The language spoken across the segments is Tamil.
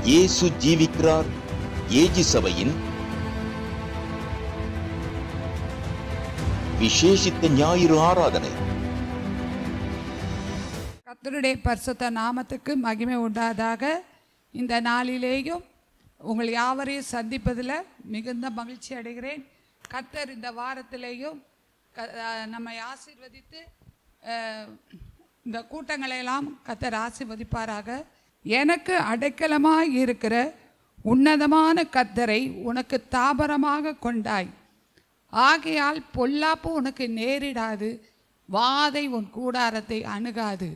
இயேசு ஜீவிக்கிறார் ஏஜி சபையின் விசேஷித்த ஞாயிறு ஆராதனை கர்த்தருடைய பரிசுத்த நாமத்துக்கு மகிமை உண்டாதாக இந்த நாளிலேயும் உங்கள் யாவரையும் சந்திப்பதில் மிகுந்த மகிழ்ச்சி அடைகிறேன் கர்த்தர் இந்த வாரத்திலேயும் க- அஹ் நம்மை ஆசீர்வதித்து அஹ், இந்த கூட்டங்களையெல்லாம் கர்த்தர் ஆசீர்வதிப்பாராக எனக்கு அடைக்கலமாய் இருக்கிற உன்னதமான கர்த்தரை உனக்கு தாபரமாக கொண்டாய் ஆகையால் பொல்லாப்பு உனக்கு நேரிடாது வாதை உன் கூடாரத்தை அணுகாது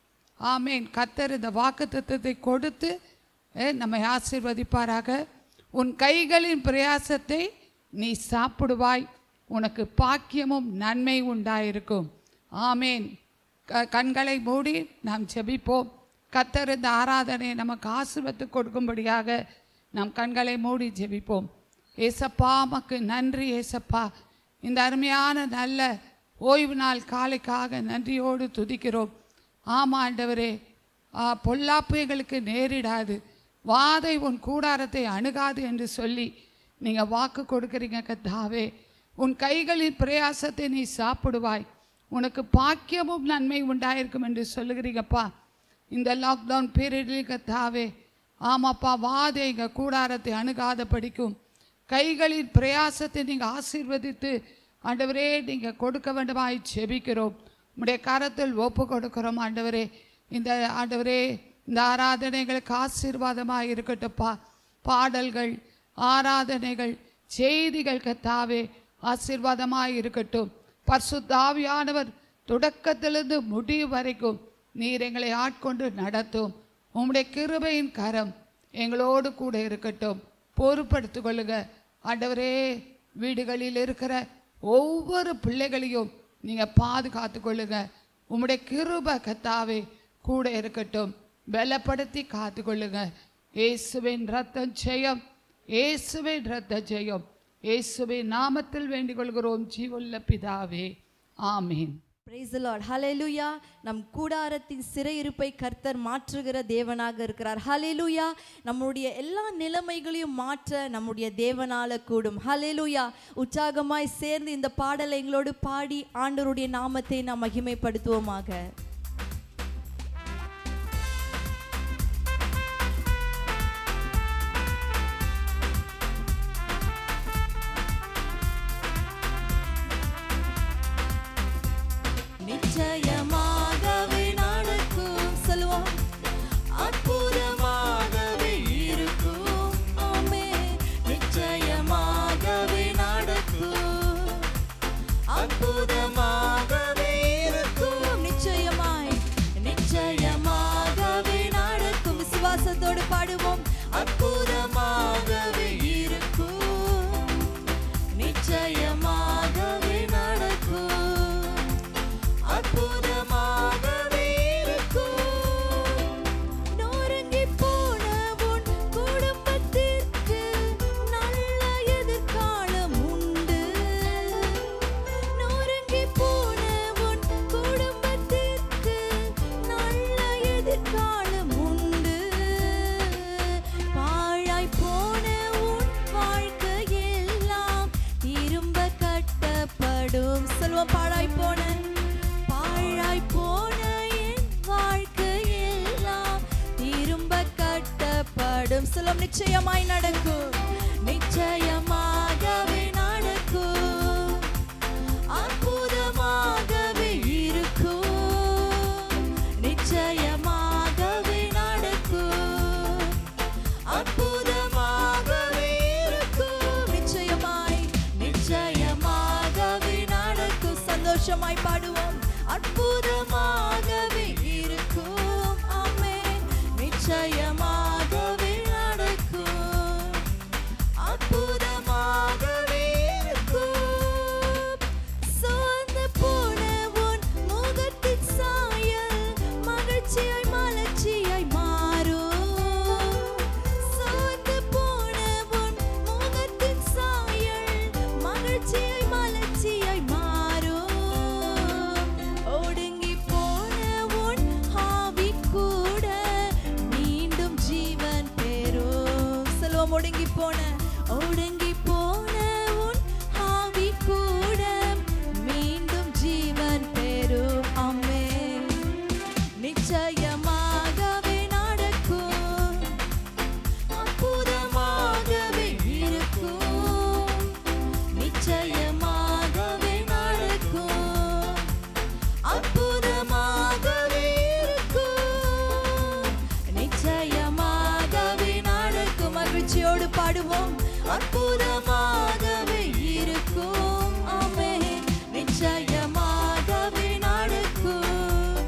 ஆமேன் கத்தர் இந்த வாக்குத்தத்தத்தை கொடுத்து அஹ், நம்மை ஆசீர்வதிப்பாராக உன் கைகளின் பிரயாசத்தை நீ சாப்பிடுவாய் உனக்கு பாக்கியமும் நன்மை உண்டாயிருக்கும் ஆமேன் க கண்களை மூடி நாம் ஜெபிப்போம் கத்தர் இந்த ஆராதனை நமக்கு ஆசீர்வத்து கொடுக்கும்படியாக நாம் கண்களை மூடி ஜெபிப்போம் ஏசப்பா மக்கு நன்றி ஏசப்பா இந்த அருமையான நல்ல ஓய்வு நாள் காலைக்காக நன்றியோடு துதிக்கிறோம் ஆமா ஆண்டவரே ஆ, பொல்லாப்பு எங்களுக்கு நேரிடாது வாதை உன் கூடாரத்தை அணுகாது என்று சொல்லி நீங்கள் வாக்கு கொடுக்குறீங்க கத்தாவே உன் கைகளின் பிரயாசத்தை நீ சாப்பிடுவாய் உனக்கு பாக்கியமும் நன்மை உண்டாயிருக்கும் என்று சொல்லுகிறீங்கப்பா இந்த லாக்டவுன் பீரியட்லேயும் கத்தாவே ஆமாப்பா வாதை எங்கள் கூடாரத்தை அணுகாத படிக்கும் கைகளின் பிரயாசத்தை நீங்கள் ஆசீர்வதித்து ஆண்டவரே நீங்கள் கொடுக்க வேண்டுமாய் செபிக்கிறோம் உம்முடைய கரத்தில் ஒப்பு கொடுக்கிறோம் ஆண்டவரே இந்த ஆண்டவரே இந்த ஆராதனைகளுக்கு ஆசீர்வாதமாக இருக்கட்டும்ப்பா பாடல்கள் ஆராதனைகள் செய்திகள் கத்தாவே ஆசீர்வாதமாக இருக்கட்டும் பரிசுத்தாவியானவர் தொடக்கத்திலிருந்து முடிவு வரைக்கும் நீர் எங்களை ஆட்கொண்டு நடத்தும் உம்முடைய கிருபையின் கரம் எங்களோடு கூட இருக்கட்டும் பொறுப்படுத்திக் கொள்ளுங்க ஆண்டவரே வீடுகளில் இருக்கிற ஒவ்வொரு பிள்ளைகளையும் நீங்கள் பாதுகாத்து கொள்ளுங்க உம்முடைய கிருப கத்தாவே கூட இருக்கட்டும் பலப்படுத்தி காத்து கொள்ளுங்க இயேசுவின் ரத்தம் ஜெயம் இயேசுவின் ரத்த ஜெயம் இயேசுவின் நாமத்தில் வேண்டிக் கொள்கிறோம் ஜீவல்ல பிதாவே ஆமீன் Praise the Lord. Hallelujah. நம் கூடாரத்தின் சிறையிருப்பை கர்த்தர் மாற்றுகிற தேவனாக இருக்கிறார் ஹalleluya நம்முடைய எல்லா நிலைமைகளையும் மாற்ற நம்முடைய தேவனால கூடும் ஹalleluya உற்சாகமாய் சேர்ந்து இந்த பாடலை எங்களோடு பாடி ஆண்டவருடைய நாமத்தை நாம் மகிமைப்படுத்துவோமாக நிச்சயமாகவே நடக்கும் சொல்லுவோம் அற்புதமாகவே இருக்கும் ஆமென் நிச்சயமாகவே நடக்கும் அற்புதமாகவே இருக்கும் நிச்சயமாய் நிச்சயமாகவே நடக்கும் விசுவாசத்தோடு பாடுவோம் அற்புதமாகவே இருக்கும் நிச்சயமாகவே நடக்கும் அற்புதமாகவே இருக்கும் நொறுங்கி போன உன் குடும்பத்திற்கு நல்ல எதிர்காலம் உண்டு நொறுங்கி போன உன் குடும்பத்திற்கு நல்ல எதிர்காலம் உண்டு பாழாய் போன உன் வாழ்க்கையெல்லாம் திரும்ப கட்டப்படும் செல்வம் பாழாய் போன பாழாய் போன என் வாழ்க்கையெல்லாம் திரும்ப கட்டப்படும் செல்வம் நிச்சயமாய் நடக்கும் நிச்சயமாகவே நடக்கும் அற்புதமாகவே இருக்கும் நிச்சயமாகவே நடக்கும் அற்புதமாகவே இருக்கும் நிச்சயமாய் நிச்சயமாகவே நடக்கும் சந்தோஷமாய் பாடுவோம் அற்புதமாகவே இருக்கும் ஆமென் நிச்சயமாகவே நடக்கும் அற்புதமாகவே இருக்கும் சோர்ந்து போன உன் முகத்தின் சாயல் மகிழ்ச்சியாய் மலர்ச்சியாய் மாறும் சோர்ந்து போன உன் முகத்தின் சாயல் மகிழ்ச்சியாய் மலர்ச்சியாய் மாறும் ஒடுங்கி போன உன் ஆவி கூட மீண்டும் சொல்லுவோம் ஒடுங்கி போன ஒடுங்கி போன உன் ஆவி கூட மீண்டும் ஜீவன் பெறும் அம்மே நிச்சயமாகவே நடக்கும் அற்புதமாகவே இருக்கும் நிச்சயமாகவே நடக்கும் அற்புதமாகவே இருக்கும் நிச்சயமாகவே நடக்கும் மகிழ்ச்சியோடு பாடுவோம் அற்புதமாகவே இருக்கும் ஆமே நிச்சயமாகவே நடக்கும்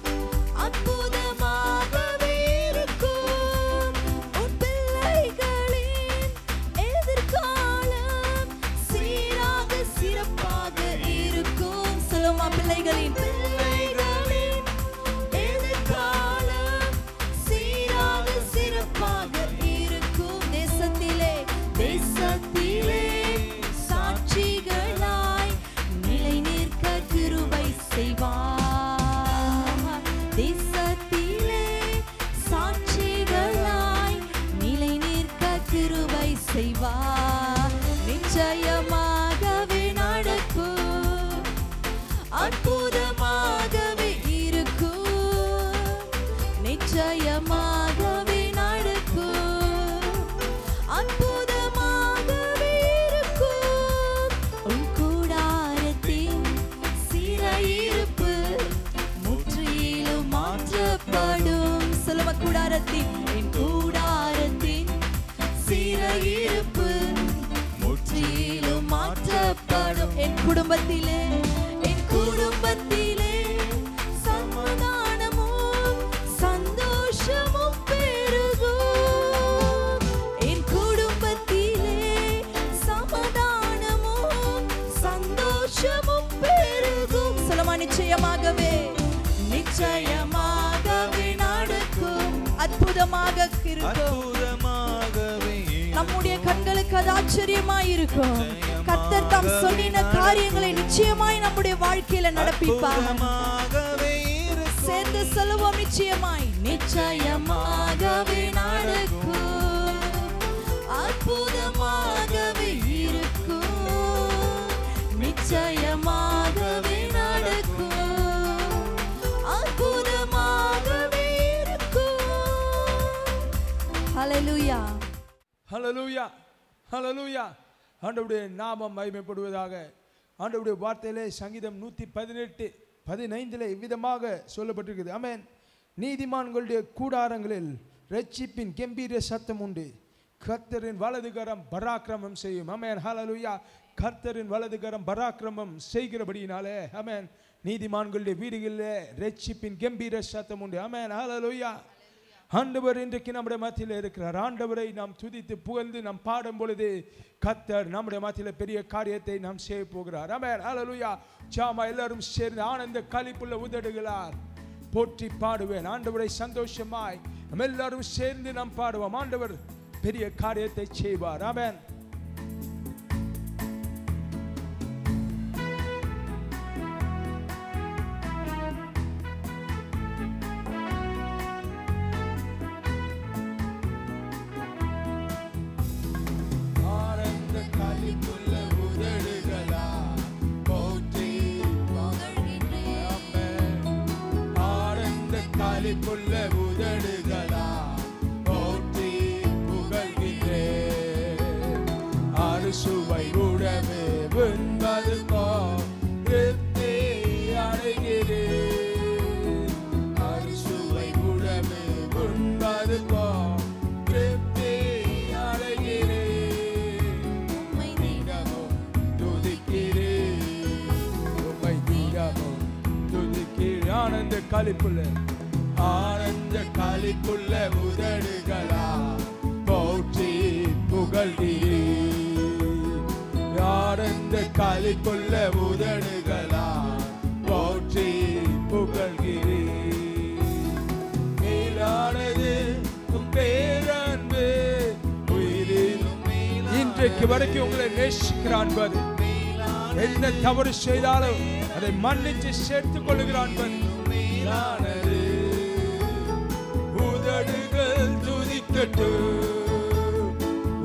அற்புதமாகவே இருக்கும் உன் பிள்ளைகளின் எதிர்காலம் சீராக சிறப்பாக இருக்கும் சொல்லுமா பிள்ளைகளின் பிள்ளைகளின் எதிர்காலம் சீராக சிறப்பாக இருக்கும் தேசத்திலே தேசத்திலே சாட்சிகளாய் நிலை நிற்க கிருபை செய்வார் தேசத்திலே சாட்சிகளாய் நிலை நிற்க கிருபை செய்வார் நிச்சயமாகவே நடக்கும் அற்புதமாகவே இருக்கும் நிச்சயமாகவே நடக்கும் அற்புதமாகவே இருக்கும் உன் கூடாரத்தின் சிறையிருப்பு முற்றிலும் மாற்றப்படும் சொல்லுவ கூடாரத்தின் என் கூடாரத்தின் சிறையிருப்பு முற்றிலும் மாற்றப்படும் என் குடும்பத்திலே என் குடும்பத்திலே சமாதானமும் சந்தோஷமும் பெருகும் என் குடும்பத்திலே சமாதானமும் சந்தோஷமும் பெருகும் சொல்லமா நிச்சயமாகவே நிச்சயமாகவே நடக்கும் அற்புதமாக இருக்கும் அற்புதமாகவே நம்முடைய கண்களுக்கு அது ஆச்சரியமாய் இருக்கும் கர்த்தர் தாம் சொன்னின காரியங்களை நிச்சயமாய் நம்முடைய வாழ்க்கையில நடப்பிப்பார் அற்புதமாகவே இருக்கும் சேர்ந்து சொல்லுவோம் நிச்சயமாய் நிச்சயமாகவே நடக்கும் அற்புதமாகவே இருக்கும் நிச்சயமாகவே நடக்கும் அற்புதமாகவே இருக்கும் ஹalleluya ஹலலூயா ஹலலூயா ஆண்டவருடைய நாமம் மகிமைப்படுவதாக ஆண்டவருடைய வார்த்தையிலே சங்கீதம் நூற்றி பதினெட்டு பதினைந்தில் இவ்விதமாக சொல்லப்பட்டிருக்குது ஆமென் நீதிமான்களுடைய கூடாரங்களில் ரட்சிப்பின் கம்பீர சத்தம் உண்டு கர்த்தரின் வலதுகரம் பராக்கிரமம் செய்யும் ஆமென் ஹalleluya கர்த்தரின் வலதுகரம் பராக்கிரமம் செய்கிறபடியினாலே ஆமென் நீதிமான்களுடைய வீடுகளிலே ரட்சிப்பின் கம்பீர சத்தம் உண்டு ஆமென் ஹalleluya ஆண்டவர் இன்றைக்கு நம்முடைய மத்தியில் இருக்கிறார் ஆண்டவரை நாம் துதித்து புகழ்ந்து நாம் பாடும் பொழுது கத்தர் நம்முடைய மத்தியில் பெரிய காரியத்தை நாம் செய்ய போகிறார் ஆமென் ஹalleluya ஜாமா எல்லாரும் சேர்ந்து ஆனந்த களிப்புள்ள உதடுகளார் போற்றி பாடுவேன் ஆண்டவரை சந்தோஷமாய் நம்ம எல்லாரும் சேர்ந்து நாம் பாடுவோம் ஆண்டவர் பெரிய காரியத்தை செய்வார் ஆமென் ஆனந்த களிப்புள்ள உதடுகளா போற்றி ஆனந்த களிப்புள்ள உதடுகளா போற்றி புகழ்கின்றே அறுசுவை உடவே வெண்பது போ திருப்தி அடைகிறே அறுசுவை உடவே வெண்பது போ திருப்தி அடைகிறே உம்மை தினமும் துதிக்கிறேன் உம்மை தினமும் துதிக்கிறேன் ஆனந்த களிப்புள்ள ஆனந்த களிப்புள்ள உதடுகளா போற்றி புகழ்கிறேன் ஆனந்த களிப்புள்ள உதடுகளா போற்றி புகழ்கிறேன் மேலானது உம் பேரன்பு உயிரிலும் இன்றைக்கு வரைக்கும் உங்களை நேசிக்கிறான் பாரு எந்த தவறு செய்தாலும் அதை மன்னிச்சு சேர்த்துக் கொள்ளுகிறான் பாரு மேலானது உதடுகள் துதிக்கட்டும்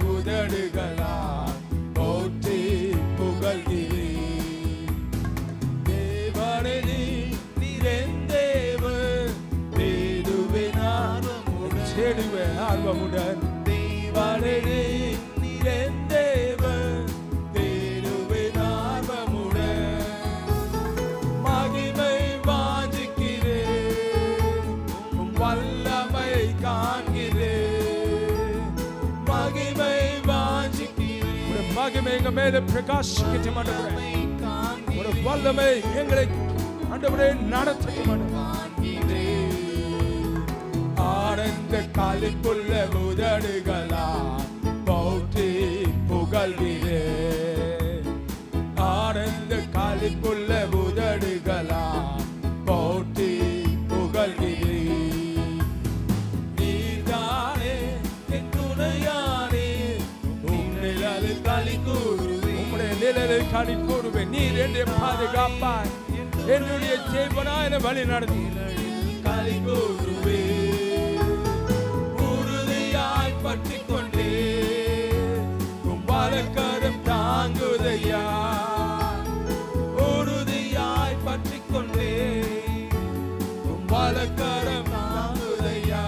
உதடுகளால் போற்றி புகழ்கிறேன் தேவனே நீ நிறைந்தேவன் தேடுவேன் ஆர்வமுடன் தேடுவேன் ஆர்வமுடன் தேவனே நீ நிறைந்தேவன் தேடுவேன் ஆர்வமுடன் மகிமை வாஞ்சிக்கிறேன் உம் வல்லமை காண்கிறேன் மகிமை வாஞ்சிக்கிறேன் உடைய மகிமை எங்க மேல பிரகாசிக்கட்டும் ஆண்டவரே ஒரு வல்லமை எங்களை ஆண்டவரே நடத்தட்டும் ஆண்டவரே. ஆனந்த காலிப்புள்ள உதடுகளா போற்றி புகழ்கிறே ஆனந்த காலிப்புள்ள உதடுகளா போற்றி புகழ்கிறே நீர்தானே என் துணையானே உம் நிழலில் களி கூறுவேன் உம்முடைய நிழலில் களி கூறுவேன் நீர் என்னை பாதுகாப்பாய் என்னுடைய ஜெய்வனாய் என்னை வழி நடத்தி களி கூறுவேன் உறுதியாய் பற்றிக் கொண்டே உம் வலக்கரம் தாங்குதையா உறுதியாய் பற்றிக் கொண்டே உம் வலக்கரம் தாங்குதையா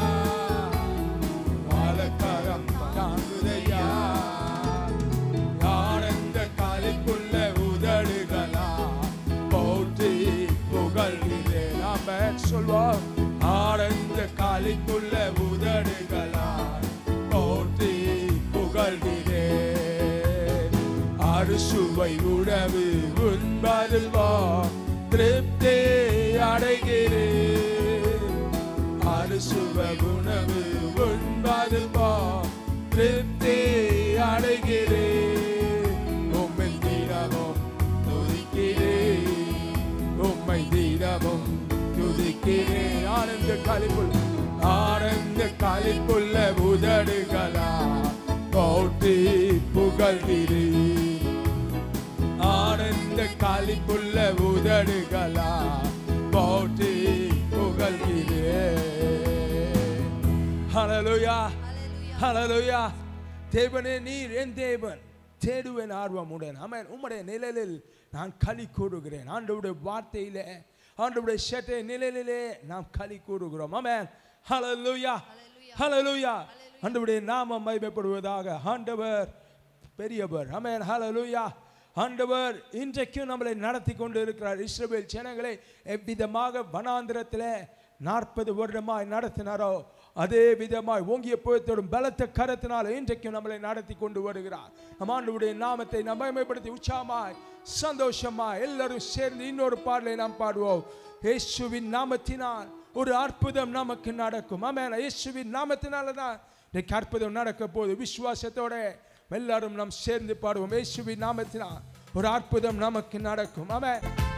வலக்கரம் தாங்குதையா ஆனந்த காலிக்குள்ள உதடுகளா போற்றி புகழ்கிறேன் நாம சொல்வோம் ஆனந்த காலிக்குள்ள உதடுகளா போற்றி புகழ்கிறேன் அறுசுவை உணவு உண்பதில் வா திருப்தி அடைகிறேன் அறுசுவ உணவு உண்பதில் வா திருப்தி அடைகிறேன் உம்மை தீரவும் துதிக்கிறேன் உம்மை தீரவும் துதிக்கிறேன் ஆனந்த கலிப்புள் ஆனந்த கலிப்புள்ள உதடுகளா போற்றி புகழ்கிறேன் ஆனந்த காலிப்புள்ள உதடுகளா போற்றி புகழ்கிறேன் ஹalleluya ஹalleluya தேவனே நீர் என் தேவன் தேடுவேன் ஆர்வமுடன் ஆமென் உம்முடைய நிழலில் நான் களி கூறுகிறேன் ஆண்டவருடைய வார்த்தையிலே ஆண்டவருடைய சேட்டை நிழலிலே நாம் களி கூறுகிறோம் ஆமென் ஹalleluya ஹalleluya ஆண்டவருடைய நாமம் மகிமைப்படுவதாக ஆண்டவர் பெரியவர் ஆமென் ஹalleluya ஆண்டவர் இன்றைக்கும் நம்மளை நடத்தி கொண்டு இருக்கிறார் இஸ்ரவேல் ஜனங்களை எவ்விதமாக வனாந்திரத்தில் நாற்பது வருடமாய் நடத்தினாரோ அதே விதமாய் ஓங்கிய புயத்தோடும் பலத்த கரத்தினால் இன்றைக்கும் நம்மளை நடத்தி கொண்டு வருகிறார் நம் ஆண்டவருடைய நாமத்தை நாம் மகிமைப்படுத்தி உற்சாகமாய் சந்தோஷமாய் எல்லாரும் சேர்ந்து இன்னொரு பாடலை நாம் பாடுவோம் இயேசுவின் நாமத்தினால் ஒரு அற்புதம் நமக்கு நடக்கும் ஆமென் இயேசுவின் நாமத்தினால தான் இன்னைக்கு அற்புதம் நடக்க போகுது விசுவாசத்தோட எல்லாரும் நாம் சேர்ந்து பாடுவோம் இயேசுவின் நாமத்தினால் ஒரு அற்புதம் நமக்கு நடக்கும் ஆமென்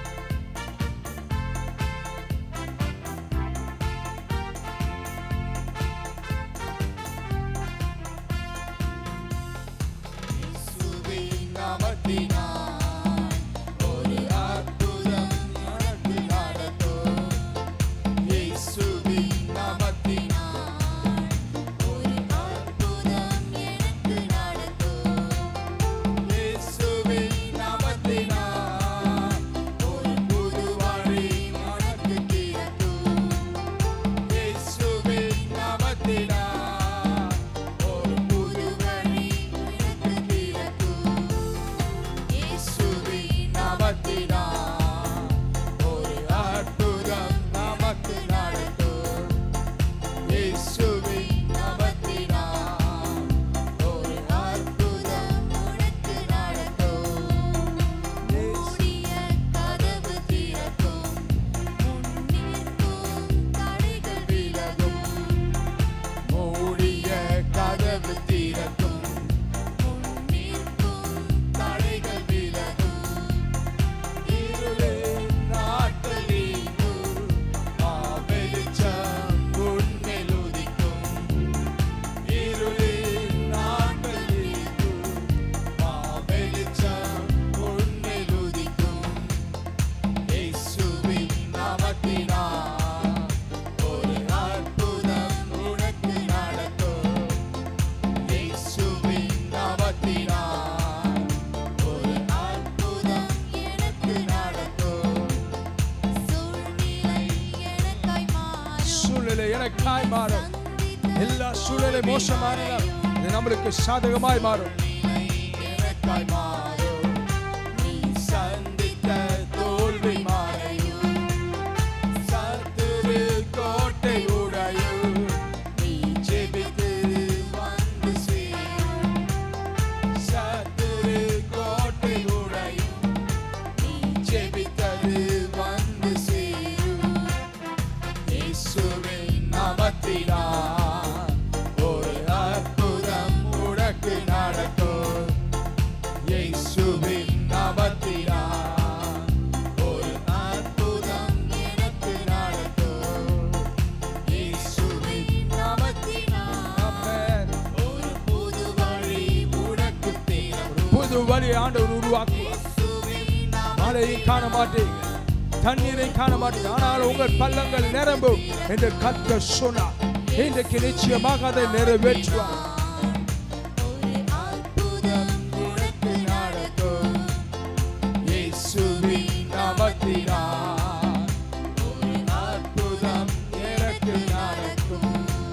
இயேசுவின் நாமத்தினால் ஒரு அற்புதம் எனக்கு நடக்கும் இயேசுவின் நாமத்தினால் ஒரு அற்புதம் எனக்கு நடக்கும் இயேசுவின் நாமத்தினால் ஒரு புது வழி எனக்கு திறக்கும் இயேசுவின் நாமத்தினால் ஒரு புது வழி எனக்கு திறக்கும் எனக்காய் மாறும் எல்லா சூழலை மோசமானாலும் இது நம்மளுக்கு சாதகமாய் மாறும் எனக்காய் மாறும் நீ சந்தித்த தோல்வி மாறையும் சத்துரு கோட்டை உடையும் நீ ஜெபித்து வந்து சேரும் சத்துரு கோட்டை உடையும் நீ ஜெபித்தது வந்து சேரும் இயேசுவின் நாமத்தினால் ஒரு அற்புதம் உனக்கு நடக்கும் இயேசுவின் நாமத்தினால் ஒரு அற்புதம் எனக்கு நடக்கும் இயேசுவின் நாமத்தினால் ஒரு புது வழி உனக்கு தேடும் புது வழி ஆண்டவர் உருவாக்குவார் மழையை காண மாட்டீங்க தண்ணீரை காண மாட்டீங்க ஆனால் உங்கள் பள்ளங்கள் நிரம்பும் என்று கத்த சொன்னார் இன்றைக்கு நிச்சயமாக அதை நிறைவேற்றுவார் உனக்கு நடக்கும் இயேசுவின் நாமத்தினால் ஒரு அற்புதம் எனக்கு நடக்கும்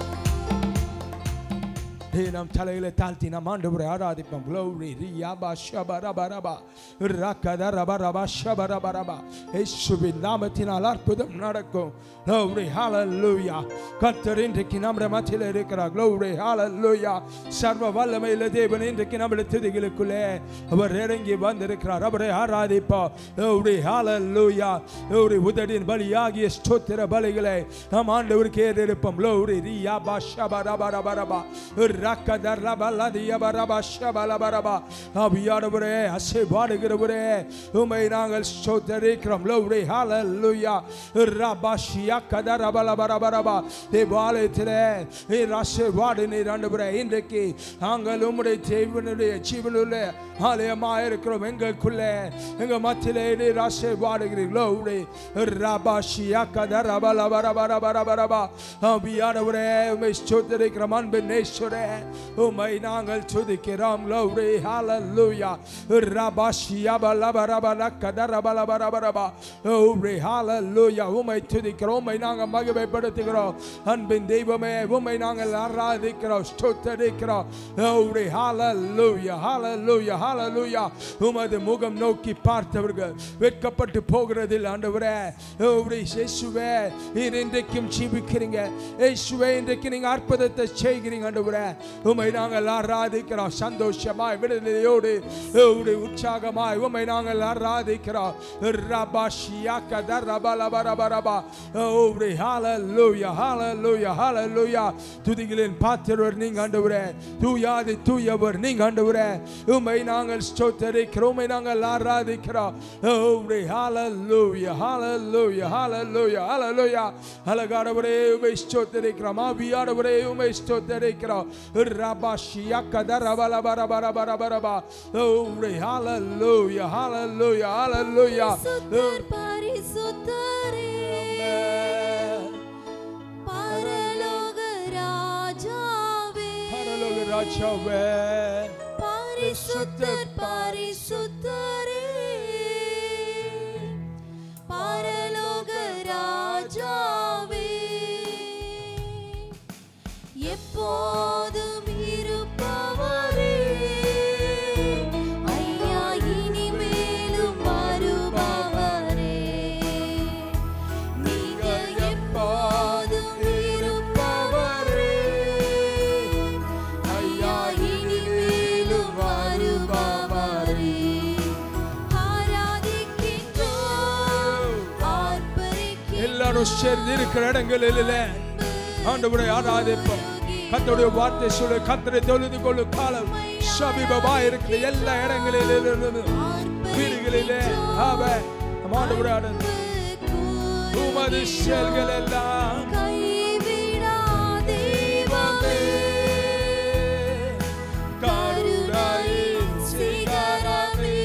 டேய், நாம் தலையில தாழ்த்தி நாம் ஆண்டவரை ஆராதிப்போம் glory ரியாபா ஷபா ரபா ரபா ரகத ரபா ரபா ஷபா ரபா ரபா இயேசுவின் நாமத்தினால் அற்புதம் நடக்கும் glory hallelujah கர்த்தர் இன்றைக்கு நம்முடைய மத்தியில் இருக்கிறார் glory hallelujah சர்வ வல்லமையில தேவன் இன்றைக்கு நம்முடைய துதிகளுக்குள்ளே அவர் இறங்கி வந்திருக்கிறார் அவரை ஆராதிப்போம் glory hallelujah glory உதடின் பலியாகிய ஸ்தோத்திர பலிகளை நாம் ஆண்டவருக்கு ஏறெடுப்போம் glory ரியாபா ஷபா ரபா ரபா ரபா ஆவியானவரே அசைபாடுகிறவரே உமை நாங்கள் ஸ்தோத்தரிக்கிறோம் லவ்ரி ஹalleluya ரபாஷியா கதரபலபரபரபா தேவாலயத்திலே நீர் ஆசீர்வாடு நீர் ஆண்டவரே இன்றைக்கு நாங்கள் உம்முடைய தேவனுடைய ஜீவனுள்ள ஆலயமாக இருக்கிறோம் எங்களுக்குள்ளே எங்க மத்தியிலே நீர் ஆசீர்வாடுகிறீர் லவ்ரி ரபாஷியா கதரபலபரபரபரபரபா ஆவியானவரே உமை ஸ்தோத்தரிக்கிறோம் அன்பின் நேஸ்வரே உமை நாங்கள் துதிக்கிறோம் லவ்ரி ஹalleluya ரபாஷியா பலபரபர கதரபலபரபரபா லவ்ரி ஹalleluya உமை துதிக்கிறோம் உமை நாங்கள் மகிமைப்படுத்துகிறோம் அன்பின் தெய்வமே உமை நாங்கள் ஆராதிக்கிறோம் ஸ்தோத்தரிக்கிறோம் லவ்ரி ஹalleluya ஹalleluya ஹalleluya உமது முகம் நோக்கி பார்த்தவர்கள் வெட்கப்பட்டு போகிறதில் ஆண்டவரே லவ்ரி இயேசுவே நீர் இன்றைக்கும் ஜீவிக்கிறீங்க இயேசுவே இன்றைக்கு நீங்க அற்புதத்தை செய்கிறீங்க ஆண்டவரே உமை நாங்கள் ஆராதிக்கிறோம் சந்தோஷமாய் விடுதலையோடு உம்முடைய உற்சாகமாய் உமை நாங்கள் ஆராதிக்கிறோம் ரபாஷியா கதர் ரபலபரபரபா ஓவ்ரி ஹalleluya ஹalleluya ஹalleluya துதிகளின் பாத்திரர் நீங்க ஆண்டவரே தூயாதி தூயவர் நீங்க ஆண்டவரே உமை நாங்கள் ஸ்தோத்தரிக்கிறோம் உமை நாங்கள் ஆராதிக்கிறோம் ஓவ்ரி ஹalleluya ஹalleluya ஹalleluya ஹalleluya அழகானவரே உமை ஸ்தோத்தரிக்கிறோம் ஆவியானவரே உமை ஸ்தோத்தரிக்கிறோம் ரபாஷியா கதர் ரபலபரபரபரபா ஓவ்ரி ஹalleluya ஹalleluya ஹalleluya பரிசுத்தர் பரிசுத்தரே பரலோக ராஜாவே பரலோக ராஜாவே பரிசுத்தர் பரிசுத்தரே பரலோக ராஜாவே எப்போதும் இருப்பவரே ஐயா இனிமேலும் வருபவரே நீங்க எப்போதும் இருப்பவரே ஐயா இனிமேலும் வருபவரே ஆராதிக்கின்றோம் ஆர்ப்பரிக்கின்றோம் எல்லாரும் சேர்ந்து இருக்கிற இடங்களில் ஆண்டவரை ஆராதிப்போம் கத்தருடைய வார்த்தை சொல்லு கத்தரை தொழுது கொள்ளு காலம் சமீபமா இருக்கிற எல்லா இடங்களிலும் வீடுகளிலே அவன் ஆண்டவரை ஆராதி உமது செயல்கள் எல்லாம் கைவிடா தெய்வமே கருணையின் சிகரமே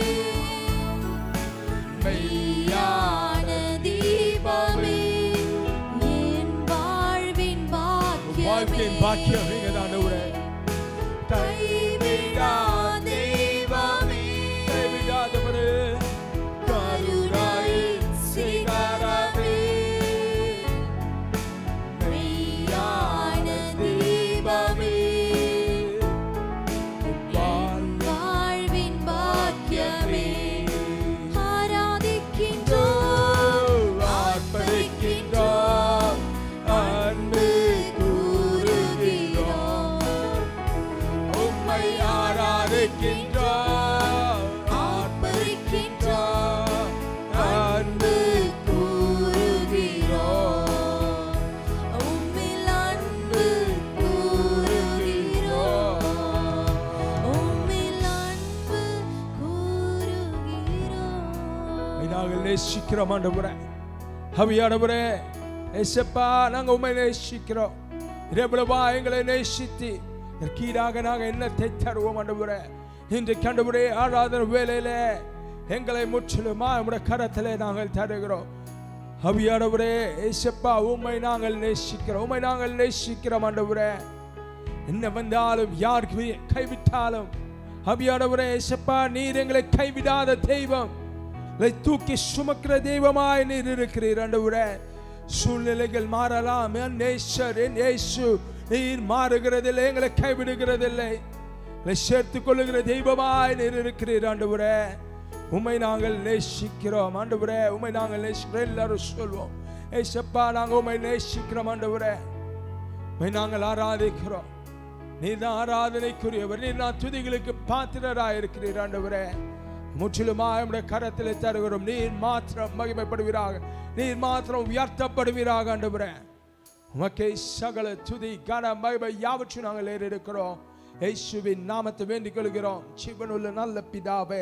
மெய்யான தீபமே என் வாழ்வின் பாக்கியமே வாழ்க்கையின் பாக்கியம் நீங்க தான் ஆண்டவரே கைவிடா தெய்வமே கைவிடாதவரே கருணையின் சிகரமே மெய்யான ஆர்ப்பரிக்கின்றோம் ஆர்ப்பரிக்கின்றோம் அன்பு கூறுகிறோம் உம்மில் அன்பு கூறுகிறோம் உம்மில் அன்பு கூறுகிறோம் நாங்கள் நேசிக்கிறோம் ஆண்டவரே ஹவியானவரே எசப்பா நாங்க உண்மை நேசிக்கிறோம் இரவுலவா எங்களை நேசித்து கீழாக நாங்க என்னத்தை தருவோம் ஆண்டவரே இன்று கண்டவரே ஆராதனை வேலையில எங்களை முற்றிலுமா நம்முடைய கரத்திலே நாங்கள் தருகிறோம் ஹவியானவரே ஏசப்பா உண்மை நாங்கள் நேசிக்கிறோம் உண்மை நாங்கள் நேசிக்கிறோம் ஆண்டவரே என்ன வந்தாலும் யார் கை- கைவிட்டாலும் அபியானவரே ஏசப்பா நீர் எங்களை கைவிடாத தெய்வம் இதை தூக்கி சுமக்கிற தெய்வமாய் நீர் இருக்கிறீர் ஆண்டவரே சூழ்நிலைகள் மாறலாம் என் நேசர் என் இயேசு நீர் மாறுகிறதில்லை எங்களை கைவிடுகிறதில்லை இதை சேர்த்துக் கொள்ளுகிற தெய்வமாய் நீர் இருக்கிறீர் ஆண்டவரே உம்மை நாங்கள் நேசிக்கிறோம் ஆண்டவரே உம்மை நாங்கள் நேசிக்கிறோம் எல்லாரும் சொல்வோம் ஏசப்பா நாங்கள் உம்மை நேசிக்கிறோம் ஆண்டவரே உம்மை நாங்கள் ஆராதிக்கிறோம் நீர் தான் ஆராதனைக்குரியவர் நீர் நான் துதிகளுக்கு பாத்திரராய் இருக்கிறீர் ஆண்டவரே முற்றிலுமாய் நம்முடைய கரத்தில் தருகிறோம் நீர் மாத்திரம் மகிமைப்படுவீராக நீர் மாத்திரம் உயர்த்தப்படுவீராக ஆண்டவரே உமக்கே சகல துதி கன மகிமை யாவற்றையும் நாங்கள் ஏறெடுக்கிறோம் இயேசுவின் நாமத்தை வேண்டிக் கொள்கிறோம் ஜீவனுள்ள நல்ல பிதாவே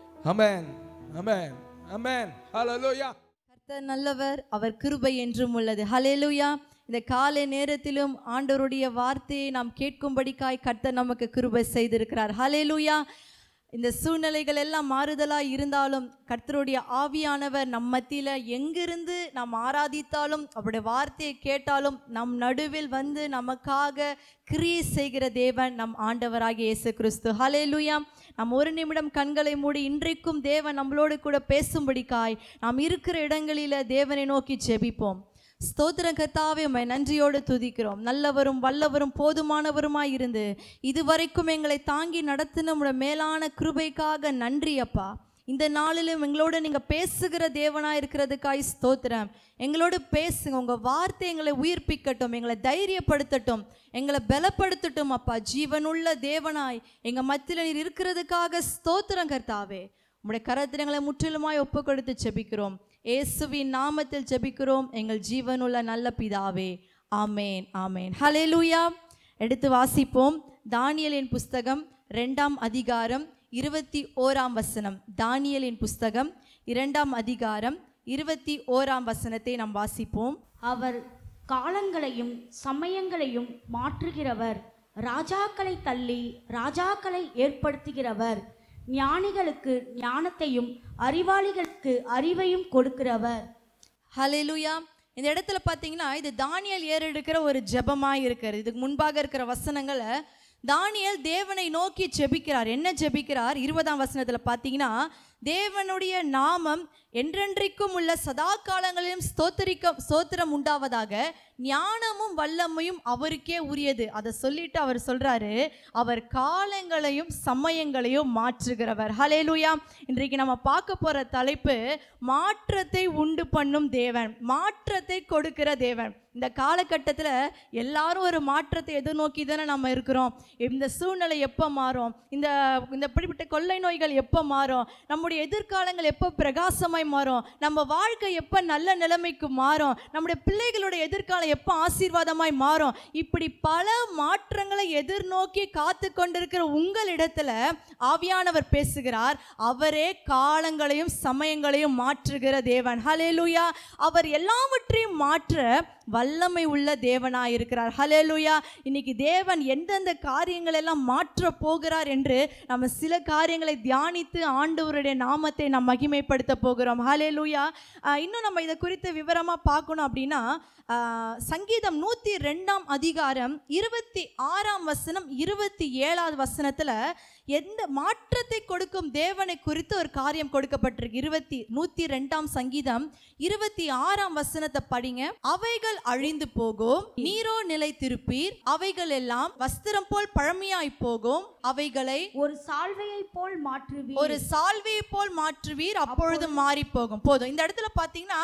அமேன் அமேன் அமேன் ஹalleluya கர்த்தர் நல்லவர் அவர் கிருபை என்றும் உள்ளது ஹalleluya இந்த காலை நேரத்திலும் ஆண்டவருடைய வார்த்தையை நாம் கேட்கும்படிக்காய் கர்த்தர் நமக்கு கிருபை செய்திருக்கிறார் ஹalleluya இந்த சூழ்நிலைகள் எல்லாம் மாறுதலாய் இருந்தாலும் கர்த்தருடைய ஆவியானவர் நம் மத்தியில எங்கிருந்து நாம் ஆராதித்தாலும் அவருடைய வார்த்தையை கேட்டாலும் நம் நடுவில் வந்து நமக்காக கிரியை செய்கிற தேவன் நம் ஆண்டவராகிய இயேசு கிறிஸ்து ஹalleluya நாம் ஒரு நிமிடம் கண்களை மூடி இன்றைக்கும் தேவன் நம்மளோடு கூட பேசும்படிக்காய் நாம் இருக்கிற இடங்களில தேவனை நோக்கி ஜெபிப்போம் ஸ்தோத்திர கர்த்தாவே உம்மை நன்றியோடு துதிக்கிறோம் நல்லவரும் வல்லவரும் போதுமானவருமாய் இருந்து இதுவரைக்கும் எங்களை தாங்கி நடத்தின உம்முடைய மேலான கிருபைக்காக நன்றி அப்பா இந்த நாளிலும் எங்களோட நீங்க பேசுகிற தேவனா இருக்கிறதுக்காய் ஸ்தோத்திரம் எங்களோடு பேசுங்க உங்க வார்த்தை எங்களை உயிர்ப்பிக்கட்டும் எங்களை தைரியப்படுத்தட்டும் எங்களை பலப்படுத்தட்டும் அப்பா ஜீவனுள்ள தேவனாய் எங்க மத்தியில நீர் இருக்கிறதுக்காக ஸ்தோத்திரம் கர்த்தாவே உம்முடைய கரத்தில் எங்களை முற்றிலுமாய் ஒப்பு கொடுத்து ஜெபிக்கிறோம் இயேசுவின் நாமத்தில் ஜெபிக்கிறோம் எங்கள் ஜீவனுள்ள நல்ல பிதாவே ஆமேன் ஆமேன் ஹalleluya எடுத்து வாசிப்போம் தானியலின் புஸ்தகம் ரெண்டாம் அதிகாரம் இருபத்தி ஓராம் வசனம் தானியலின் புஸ்தகம் இரண்டாம் அதிகாரம் இருபத்தி ஓராம் வசனத்தை நாம் வாசிப்போம் அவர் காலங்களையும் சமயங்களையும் மாற்றுகிறவர் ராஜாக்களை தள்ளி ராஜாக்களை ஏற்படுத்துகிறவர் ஞானிகளுக்கு ஞானத்தையும் அறிவாளிகளுக்கு அறிவையும் கொடுக்கிறவர் ஹalleluya இந்த இடத்துல பார்த்தீங்கன்னா இது தானியல் ஏறெடுக்கிற ஒரு ஜெபமாக இருக்கிறது இதுக்கு முன்பாக இருக்கிற வசனங்களை தானியல் தேவனை நோக்கி ஜெபிக்கிறார் என்ன ஜெபிக்கிறார் இருபதாம் வசனத்தில் பார்த்தீங்கன்னா தேவனுடைய நாமம் என்றென்றைக்கும் உள்ள சதா காலங்களிலும் ஸ்தோத்தரிக்க ஸ்தோத்திரம் உண்டாவதாக ஞானமும் வல்லமையும் அவருக்கே உரியது அதை சொல்லிட்டு அவர் சொல்றாரு அவர் காலங்களையும் சமயங்களையும் மாற்றுகிறவர் ஹalleluya இன்றைக்கு நம்ம பார்க்க போற தலைப்பு மாற்றத்தை உண்டு பண்ணும் தேவன் மாற்றத்தை கொடுக்கிற தேவன் இந்த காலகட்டத்தில் எல்லாரும் ஒரு மாற்றத்தை எதிர்நோக்கி தானே நம்ம இருக்கிறோம் இந்த சூழ்நிலை எப்போ மாறும் இந்த இந்த இப்படிப்பட்ட கொள்ளை நோய்கள் எப்போ மாறும் நம்முடைய எதிர்காலங்கள் எப்போ பிரகாசமாய் மாறும் நம்ம வாழ்க்கை எப்போ நல்ல நிலைமைக்கு மாறும் நம்முடைய பிள்ளைகளுடைய எதிர்காலம் எப்போ ஆசீர்வாதமாய் மாறும் இப்படி பல மாற்றங்களை எதிர்நோக்கி காத்து கொண்டிருக்கிற உங்களிடத்துல ஆவியானவர் பேசுகிறார் அவரே காலங்களையும் சமயங்களையும் மாற்றுகிற தேவன் ஹalleluya அவர் எல்லாவற்றையும் மாற்ற வல்லமை உள்ள தேவனாய் இருக்கிறார் ஹalleluya இன்னைக்கு தேவன் எந்தெந்த காரியங்கள் எல்லாம் மாற்ற போகிறார் என்று நம்ம சில காரியங்களை தியானித்து ஆண்டவருடைய நாமத்தை நாம் மகிமைப்படுத்த போகிறோம் ஹalleluya ஆஹ் இன்னும் நம்ம இதை குறித்து விவரமா பார்க்கணும் அப்படின்னா ஆஹ் சங்கீதம் நூத்தி ரெண்டாம் அதிகாரம் இருபத்தி ஆறாம் வசனம் இருபத்தி ஏழாவது வசனத்துல எந்த மாற்றத்தை கொடுக்கும் தேவனை குறித்து ஒரு காரியம் கொடுக்கப்பட்டிருக்கு இருபத்தி நூத்தி ரெண்டாம் சங்கீதம் இருபத்தி ஆறாம் வசனத்தை படிங்க அவைகள் அழிந்து போகும் நீரோ நிலை திருப்பீர் அவைகள் எல்லாம் வஸ்திரம் போல் பழமையாய் போகும் அவைகளை ஒரு சால்வையை போல் மாற்றுவீர் ஒரு சால்வையை போல் மாற்றுவீர் அப்பொழுது மாறி போகும் போதும் இந்த இடத்துல பாத்தீங்கன்னா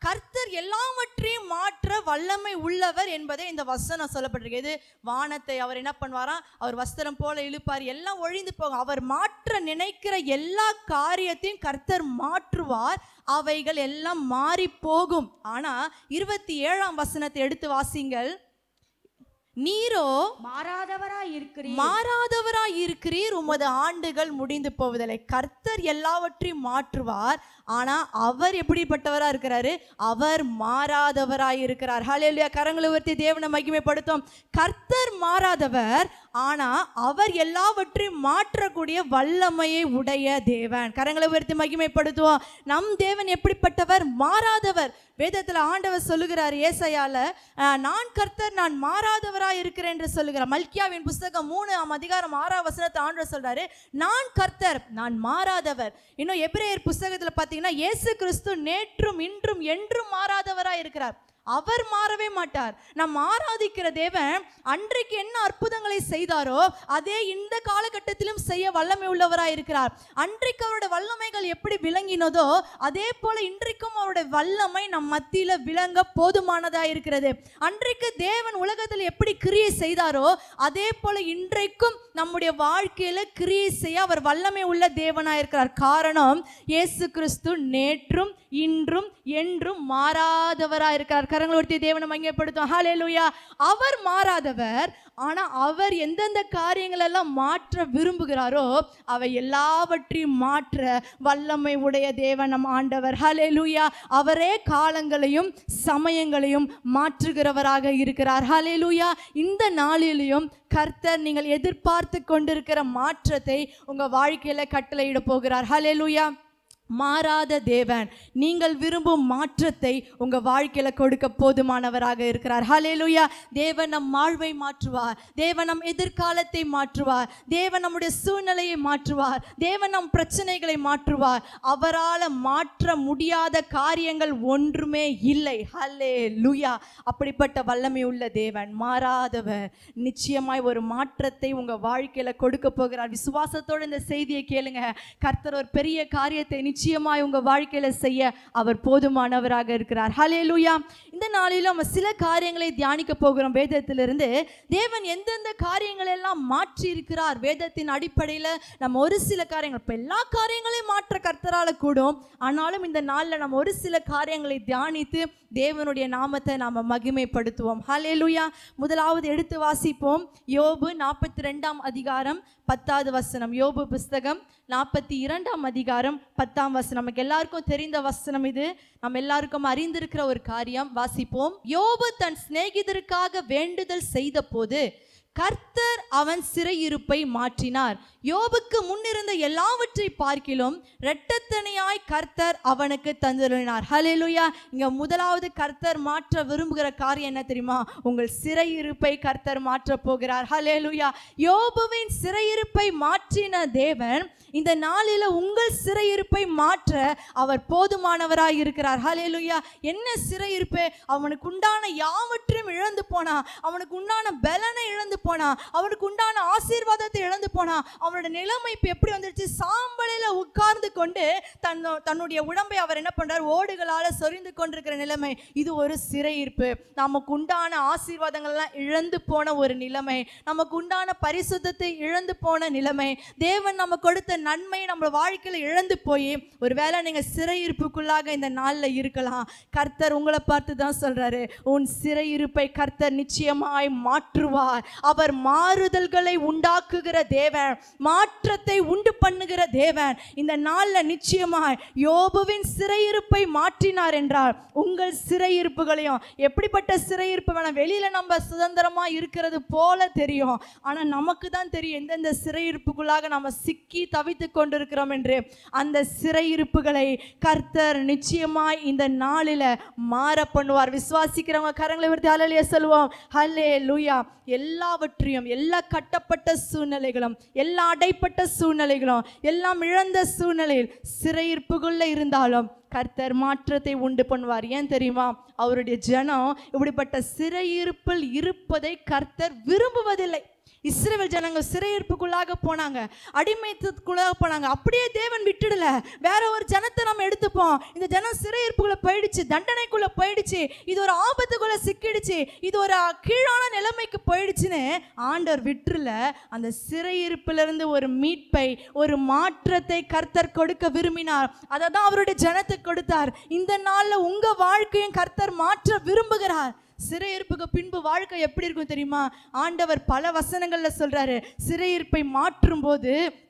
கர்த்தர் எல்லாவற்றையும் மாற்ற வல்லமை உள்ளவர் என்பதை இந்த வசனம் சொல்லப்பட்டிருக்கு இது வானத்தை அவர் என்ன பண்ணுவாராம் அவர் வஸ்திரம் போல இழுப்பார் எல்லாம் ஒழிந்து போகும் அவர் மாற்ற நினைக்கிற எல்லா காரியத்தையும் கர்த்தர் மாற்றுவார் அவைகள் எல்லாம் மாறி போகும் ஆனா இருபத்தி ஏழாம் வசனத்தை எடுத்து வாசிங்கள் நீரோ மாறாதவராய் இருக்கிறீர் மாறாதவராய் இருக்கிறீர் உமது ஆண்டுகள் முடிந்து போவதில்லை கர்த்தர் எல்லாவற்றையும் மாற்றுவார் ஆனா அவர் எப்படிப்பட்டவரா இருக்கிறாரு அவர் மாறாதவராய் இருக்கிறார் ஹalleluya கரங்களை உயர்த்தி தேவனை மகிமைப்படுத்தும் கர்த்தர் மாறாதவர் ஆனா அவர் எல்லாவற்றையும் மாற்றக்கூடிய வல்லமையை உடைய தேவன் கரங்களை உயர்த்தி மகிமைப்படுத்துவோம் நம் தேவன் எப்படிப்பட்டவர் மாறாதவர் வேதத்துல ஆண்டவர் சொல்லுகிறார் ஏசையால அஹ், நான் கர்த்தர் நான் மாறாதவராய் இருக்கிறேன் என்று சொல்லுகிறார் மல்கியாவின் புஸ்தகம் மூணு ஆம் அதிகாரம் ஆறாம் வசனத்தை ஆண்டவர் சொல்றாரு நான் கர்த்தர் நான் மாறாதவர் இன்னும் எபிரேயர் புஸ்தகத்துல பாத்தீங்கன்னா இயேசு கிறிஸ்து நேற்றும் இன்றும் என்றும் மாறாதவராய் இருக்கிறார் அவர் மாறவே மாட்டார் நாம் ஆராதிக்கிற தேவன் அன்றைக்கு என்ன அற்புதங்களை செய்தாரோ அதே இந்த காலகட்டத்திலும் செய்ய வல்லமை உள்ளவராய் இருக்கிறார் அன்றைக்கு அவருடைய வல்லமைகள் எப்படி விளங்கினதோ அதே போல இன்றைக்கும் அவருடைய வல்லமை நம் மத்தியில விளங்க போதுமானதாய் இருக்கிறது அன்றைக்கு தேவன் உலகத்தில் எப்படி கிரியை செய்தாரோ அதே போல இன்றைக்கும் நம்முடைய வாழ்க்கையில கிரியை செய்ய அவர் வல்லமை உள்ள தேவனாய் இருக்கிறார் காரணம் இயேசு கிறிஸ்து நேற்றும் இன்றும் என்றும் மாறாதவராய் இருக்கிறார் கரங்களை ஒருத்தி தேவனை மங்கியப்படுத்தும் ஹalleluya அவர் மாறாதவர் ஆனா அவர் எந்தெந்த காரியங்கள் எல்லாம் மாற்ற விரும்புகிறாரோ அவை எல்லாவற்றையும் மாற்ற வல்லமை உடைய தேவன் நம் ஆண்டவர் ஹalleluya அவரே காலங்களையும் சமயங்களையும் மாற்றுகிறவராக இருக்கிறார் ஹalleluya இந்த நாளிலையும் கர்த்தர் நீங்கள் எதிர்பார்த்து கொண்டிருக்கிற மாற்றத்தை உங்க வாழ்க்கையில கட்டளையிட போகிறார் ஹalleluya மாறாத தேவன் நீங்கள் விரும்பும் மாற்றத்தை உங்க வாழ்க்கையில கொடுக்க போதுமானவராக இருக்கிறார் ஹalleluya தேவன் நம் வாழ்வை மாற்றுவார் தேவன் நம் எதிர்காலத்தை மாற்றுவார் தேவன் நம்முடைய சூழ்நிலையை மாற்றுவார் தேவன் நம் பிரச்சனைகளை மாற்றுவார் அவரால மாற்ற முடியாத காரியங்கள் ஒன்றுமே இல்லை ஹalleluya அப்படிப்பட்ட வல்லமை உள்ள தேவன் மாறாதவர் நிச்சயமாய் ஒரு மாற்றத்தை உங்க வாழ்க்கையில கொடுக்க போகிறார் விசுவாசத்தோட இந்த செய்தியை கேளுங்க கர்த்தர் ஒரு பெரிய காரியத்தை நிச்சயமாய் உங்க வாழ்க்கையில செய்ய அவர் போதுமானவராக இருக்கிறார் ஹalleluya இந்த நாளிலும் நம்ம சில காரியங்களை தியானிக்க போகிறோம் வேதத்திலிருந்து தேவன் எந்தெந்த காரியங்களை எல்லாம் மாற்றி இருக்கிறார் வேதத்தின் அடிப்படையில் நம்ம ஒரு சில காரியங்கள் இப்போ எல்லா காரியங்களையும் மாற்ற கர்த்தரால கூடும் ஆனாலும் இந்த நாளில் நம்ம ஒரு சில காரியங்களை தியானித்து தேவனுடைய நாமத்தை நாம மகிமைப்படுத்துவோம் ஹalleluya முதலாவது எடுத்து வாசிப்போம் யோபு நாற்பத்தி ரெண்டாம் அதிகாரம் பத்தாவது வசனம் யோபு புஸ்தகம் நாற்பத்தி இரண்டாம் அதிகாரம் பத்தாம் வசனம் நமக்கு எல்லாருக்கும் தெரிந்த வசனம் இது நம்ம எல்லாருக்கும் அறிந்திருக்கிற ஒரு காரியம் வாசிப்போம் யோபு தன் சிநேகிதருக்காக வேண்டுதல் செய்த போது கர்த்தர் அவன் சிறையிருப்பை மாற்றினார் யோபுக்கு முன்னிருந்த எல்லாவற்றை பார்க்கிலும் இரட்டத்தனையாய் கர்த்தர் அவனுக்கு தந்துள்ளார் ஹalleluya இங்க முதலாவது கர்த்தர் மாற்ற விரும்புகிற காரியம் என்ன தெரியுமா உங்கள் சிறையிருப்பை கர்த்தர் மாற்ற போகிறார் ஹalleluya யோபுவின் சிறையிருப்பை மாற்றின தேவன் இந்த நாளில உங்கள் சிறையிருப்பை மாற்ற அவர் போதுமானவராய் இருக்கிறார் ஹalleluya என்ன சிறையிருப்பு அவனுக்கு உண்டான யாவற்றையும் இழந்து போனா அவனுக்கு உண்டான பலனை இழந்து போனா அவனுக்கு உண்டான ஆசீர்வாதத்தை இழந்து போனா அவனோட நிலைமை இப்ப எப்படி வந்துருச்சு சாம்பலில உட்கார்ந்து கொண்டு தன்னோ தன்னுடைய உடம்பை அவர் என்ன பண்றார் ஓடுகளால சொரிந்து கொண்டிருக்கிற நிலைமை இது ஒரு சிறையிருப்பு நமக்கு உண்டான ஆசீர்வாதங்கள் எல்லாம் இழந்து போன ஒரு நிலைமை நமக்கு உண்டான பரிசுத்தத்தை இழந்து போன நிலைமை தேவன் நம்ம கொடுத்த நன்மை நம்ம வாழ்க்கையில இழந்து போய் ஒருவேளை நீங்க சிறையிருப்புக்குள்ளாக இந்த நாள்ல இருக்கலாம் கர்த்தர் உங்களை பார்த்து தான் சொல்றாரு உன் சிறையிருப்பை கர்த்தர் நிச்சயமாய் மாற்றுவார் அவர் மாறுதல்களை உண்டாக்குகிற தேவன் மாற்றத்தை உண்டு பண்ணுகிற தேவன் இந்த நாள்ல நிச்சயமாய் யோபுவின் சிறையிருப்பை மாற்றினார் என்றால் உங்கள் சிறையிருப்புகளையும் எப்படிப்பட்ட சிறையிருப்பு வேணாம் வெளியில நம்ம சுதந்திரமா இருக்கிறது போல தெரியும் ஆனா நமக்கு தான் தெரியும் எந்தெந்த சிறையிருப்புக்குள்ளாக நம்ம சிக்கி தவித்து கொண்டிருக்கிறோம் என்று அந்த சிறையிருப்புகளை கர்த்தர் நிச்சயமாய் இந்த நாளில மாற பண்ணுவார் விசுவாசிக்கிறவங்க கரங்களை விடுத்து ஹalleluya சொல்லுவோம் ஹல்லே லூயா எல்லாவற்றையும் எல்லா கட்டப்பட்ட சூழ்நிலைகளும் எல்லா அடைப்பட்ட சூழ்நிலைகளும் எல்லாம் இழந்த சூழ்நிலையில் சிறையிருப்புக்குள்ள இருந்தாலும் கர்த்தர் மாற்றத்தை உண்டு பண்ணுவார் ஏன் தெரியுமா அவருடைய ஜனம் இப்படிப்பட்ட சிறையிருப்பில் இருப்பதை கர்த்தர் விரும்புவதில்லை இஸ்ரேல் ஜனங்க சிறையிருப்புக்குள்ளாக போனாங்க அடிமைத்துக்குள்ளாக போனாங்க அப்படியே தேவன் விட்டுடல வேற ஒரு ஜனத்தை நம்ம எடுத்துப்போம் இந்த ஜனம் சிறையிருப்புக்குள்ள போயிடுச்சு தண்டனைக்குள்ள போயிடுச்சு இது ஒரு ஆபத்துக்குள்ள சிக்கிடுச்சு இது ஒரு கீழான நிலைமைக்கு போயிடுச்சுன்னு ஆண்டவர் விட்டுறல அந்த சிறையிருப்புல இருந்து ஒரு மீட்பை ஒரு மாற்றத்தை கர்த்தர் கொடுக்க விரும்பினார் அதை தான் அவருடைய ஜனத்துக்கு கொடுத்தார் இந்த நாள்ல உங்க வாழ்க்கையும் கர்த்தர் மாற்ற விரும்புகிறார் சிறையிருப்புக்கு பின்பு வாழ்க்கை எப்படி இருக்கும் தெரியுமா ஆண்டவர் பல வசனங்கள்ல சொல்றாரு சிறையிருப்பை மாற்றும் போது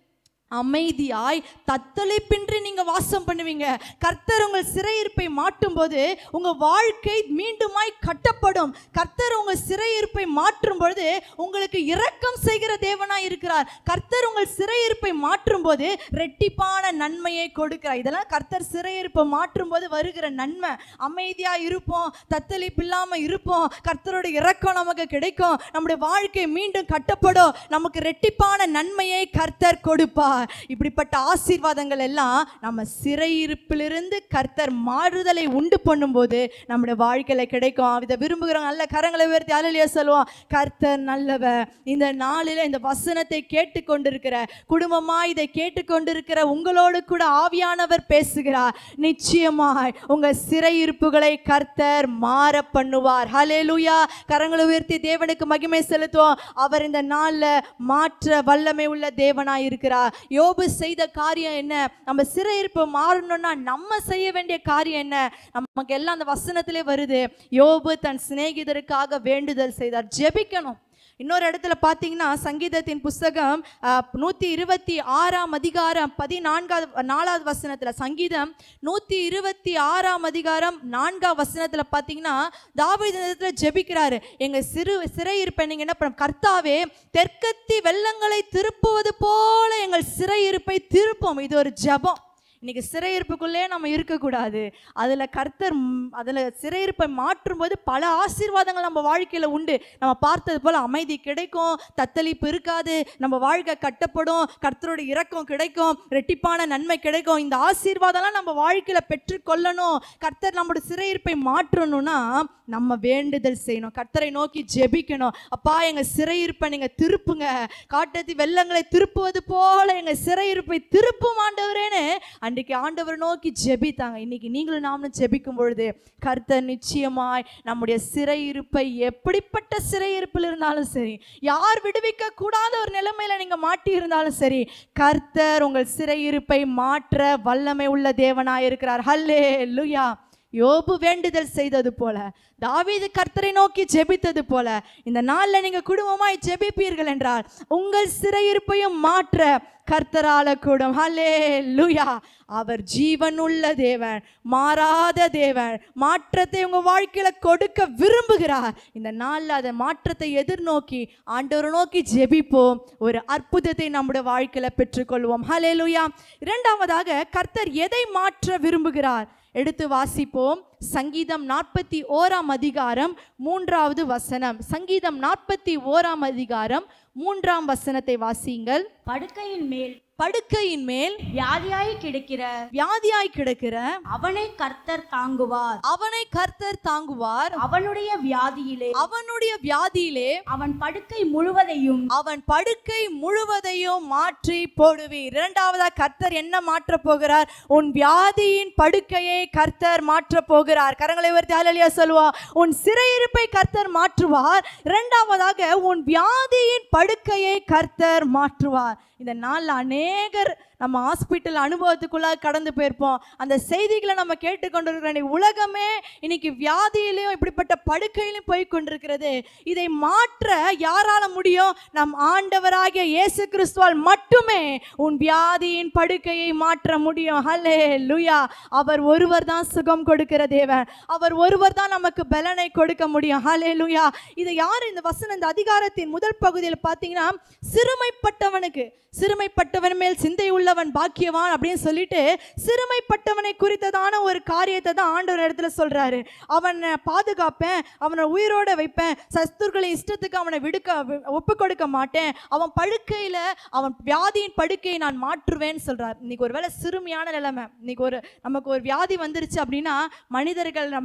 அமைதியாய் தத்தளிப்பின்றி நீங்க வாசம் பண்ணுவீங்க கர்த்தர் உங்கள் சிறையிருப்பை மாட்டும் போது உங்க வாழ்க்கை மீண்டுமாய் கட்டப்படும் கர்த்தர் உங்கள் சிறையிருப்பை மாற்றும் பொழுது உங்களுக்கு இரக்கம் செய்கிற தேவனாய் இருக்கிறார் கர்த்தர் உங்கள் சிறையிருப்பை மாற்றும் போது ரெட்டிப்பான நன்மையை கொடுக்கிறார் இதெல்லாம் கர்த்தர் சிறையிருப்பை மாற்றும் போது வருகிற நன்மை அமைதியா இருப்போம் தத்தளிப்பு இல்லாம இருப்போம் கர்த்தரோட இரக்கம் நமக்கு கிடைக்கும் நம்முடைய வாழ்க்கை மீண்டும் கட்டப்படும் நமக்கு ரெட்டிப்பான நன்மையை கர்த்தர் கொடுப்பார் இப்படிப்பட்ட ஆசீர்வாதங்கள் எல்லாம் நம்ம சிறையிருப்பிலிருந்து கர்த்தர் மாறுதலை உண்டு பண்ணும்போது நம்முடைய வாழ்க்கையில கிடைக்கும் இதை விரும்புகிறோம் நல்ல கரங்களை உயர்த்தி அலலியா சொல்லுவோம் கர்த்தர் நல்லவர் இந்த நாளில் இந்த வசனத்தை கேட்டுக்கொண்டிருக்கிற குடும்பமா இதை கேட்டுக்கொண்டிருக்கிற உங்களோடு கூட ஆவியானவர் பேசுகிறார் நிச்சயமாய் உங்க சிறையிருப்புகளை கர்த்தர் மாற பண்ணுவார் ஹalleluya கரங்களை உயர்த்தி தேவனுக்கு மகிமை செலுத்துவோம் அவர் இந்த நாள்ல மாற்ற வல்லமை உள்ள தேவனாய் இருக்கிறார் யோபு செய்த காரியம் என்ன நம்ம சிறையிருப்பு மாறணும்னா நம்ம செய்ய வேண்டிய காரியம் என்ன நமக்கு எல்லாம் அந்த வசனத்திலே வருது யோபு தன் சிநேகிதருக்காக வேண்டுதல் செய்தார் ஜெபிக்கணும் இன்னொரு இடத்துல பார்த்தீங்கன்னா சங்கீதத்தின் புஸ்தகம் நூற்றி இருபத்தி ஆறாம் அதிகாரம் பதினான்காவது நாலாவது வசனத்தில் சங்கீதம் நூற்றி இருபத்தி ஆறாம் அதிகாரம் நான்காம் வசனத்தில் பார்த்தீங்கன்னா தாவீது இந்த இடத்துல ஜெபிக்கிறாரு எங்கள் சிறு சிறையிருப்பை நீங்கள் என்ன பண்ண கர்த்தாவே தெற்கத்தி வெள்ளங்களை திருப்புவது போல எங்கள் சிறையிருப்பை திருப்போம் இது ஒரு ஜெபம் இன்னைக்கு சிறையிருப்புக்குள்ளே நம்ம இருக்கக்கூடாது அதில் கர்த்தர் ம், அதில் சிறையிருப்பை மாற்றும்போது பல ஆசீர்வாதங்கள் நம்ம வாழ்க்கையில் உண்டு நம்ம பார்த்தது போல் அமைதி கிடைக்கும் தத்தளிப்பு இருக்காது நம்ம வாழ்க்கை கட்டப்படும் கர்த்தரோட இரக்கம் கிடைக்கும் ரெட்டிப்பான நன்மை கிடைக்கும் இந்த ஆசீர்வாதம்லாம் நம்ம வாழ்க்கையில் பெற்றுக்கொள்ளணும் கர்த்தர் நம்மளோட சிறையிருப்பை மாற்றணும்னா நம்ம வேண்டுதல் செய்யணும் கர்த்தரை நோக்கி ஜெபிக்கணும் அப்பா எங்கள் சிறையிருப்பை நீங்கள் திருப்புங்க காட்டத்தி வெள்ளங்களை திருப்புவது போல எங்கள் சிறையிருப்பை திருப்பும் ஆண்டவரேன்னு அன்றைக்கு ஆண்டவர் நோக்கி ஜெபித்தாங்க இன்னைக்கு நீங்களும் நாமளும் ஜெபிக்கும் பொழுது கர்த்தர் நிச்சயமாய் நம்முடைய சிறையிருப்பை எப்படிப்பட்ட சிறையிருப்பில் இருந்தாலும் சரி யார் விடுவிக்க கூடாத ஒரு நிலைமையில நீங்க மாட்டி இருந்தாலும் சரி கர்த்தர் உங்கள் சிறையிருப்பை மாற்ற வல்லமை உள்ள தேவனாய் இருக்கிறார் ஹல்லே லுயா யோபு வேண்டுதல் செய்தது போல தாவீது கர்த்தரை நோக்கி ஜெபித்தது போல இந்த நாள்ல நீங்க குடும்பமாய் ஜெபிப்பீர்கள் என்றால் உங்கள் சிறையிருப்பையும் மாற்ற கர்த்தரால கூடும் ஹலே லுயா அவர் ஜீவனுள்ள தேவன் மாறாத தேவன் மாற்றத்தை உங்க வாழ்க்கையில கொடுக்க விரும்புகிறார் இந்த நாள்ல அந்த மாற்றத்தை எதிர்நோக்கி ஆண்டவரை நோக்கி ஜெபிப்போம் ஒரு அற்புதத்தை நம்முடைய வாழ்க்கையில பெற்றுக்கொள்வோம் ஹலே லுயா இரண்டாவதாக கர்த்தர் எதை மாற்ற விரும்புகிறார் எடுத்து வாசிப்போம் சங்கீதம் நாற்பத்தி ஓராம் அதிகாரம் மூன்றாவது வசனம் சங்கீதம் நாற்பத்தி ஓராம் அதிகாரம் மூன்றாம் வசனத்தை வாசியுங்கள் படுக்கையின் மேல் படுக்கையின் மேல் வியாதியாய் கிடக்கிற வியாதியாய் கிடக்கிற அவனை கர்த்தர் தாங்குவார் அவனை கர்த்தர் தாங்குவார் அவனுடைய வியாதியிலே அவனுடைய வியாதியிலே அவன் படுக்கை முழுவதையும் அவன் படுக்கை முழுவதையும் மாற்றி போடுவீர் இரண்டாவதா கர்த்தர் என்ன மாற்ற போகிறார் உன் வியாதியின் படுக்கையை கர்த்தர் மாற்ற போகிறார் கரங்களை உயர்த்தி ஹalleluya சொல்லுவா உன் சிறையிருப்பை கர்த்தர் மாற்றுவார் இரண்டாவதாக உன் வியாதியின் படுக்கையை கர்த்தர் மாற்றுவார் இந்த நாள்ல அநேகர் நம்ம ஹாஸ்பிட்டல் அனுபவத்துக்குள்ளாக கடந்து போயிருப்போம் அந்த செய்திகளை நம்ம கேட்டுக்கொண்டிருக்கிற இன்னைக்கு உலகமே இன்னைக்கு வியாதியிலையும் இப்படிப்பட்ட படுக்கையிலும் போய் கொண்டிருக்கிறது இதை மாற்ற யாரால முடியும் நம் ஆண்டவராகிய இயேசு கிறிஸ்துவால் மட்டுமே உன் வியாதியின் படுக்கையை மாற்ற முடியும் ஹலே லுயா அவர் ஒருவர் தான் சுகம் கொடுக்கிற தேவன் அவர் ஒருவர் தான் நமக்கு பலனை கொடுக்க முடியும் ஹலே லுயா இதை யார் இந்த வசனம் இந்த அதிகாரத்தின் முதல் பகுதியில் பார்த்தீங்கன்னா சிறுமைப்பட்டவனுக்கு சிறுமைப்பட்டவன் மேல் சிந்தை உள்ளவன் பாக்கியவான் அப்படின்னு சொல்லிட்டு சிறுமைப்பட்டவனை குறித்ததான ஒரு காரியத்தை தான் ஆண்டவர் இடத்துல சொல்றாரு அவனை பாதுகாப்பேன் அவனை உயிரோட வைப்பேன் சஸ்துர்களை இஷ்டத்துக்கு அவனை விடுக்க ஒப்பு கொடுக்க மாட்டேன் அவன் படுக்கையில அவன் வியாதியின் படுக்கையை நான் மாற்றுவேன்னு சொல்றார் இன்னைக்கு ஒருவேளை சிறுமியான நிலைமை இன்னைக்கு ஒரு நமக்கு ஒரு வியாதி வந்துருச்சு அப்படின்னா மனிதர்கள் நமக்கு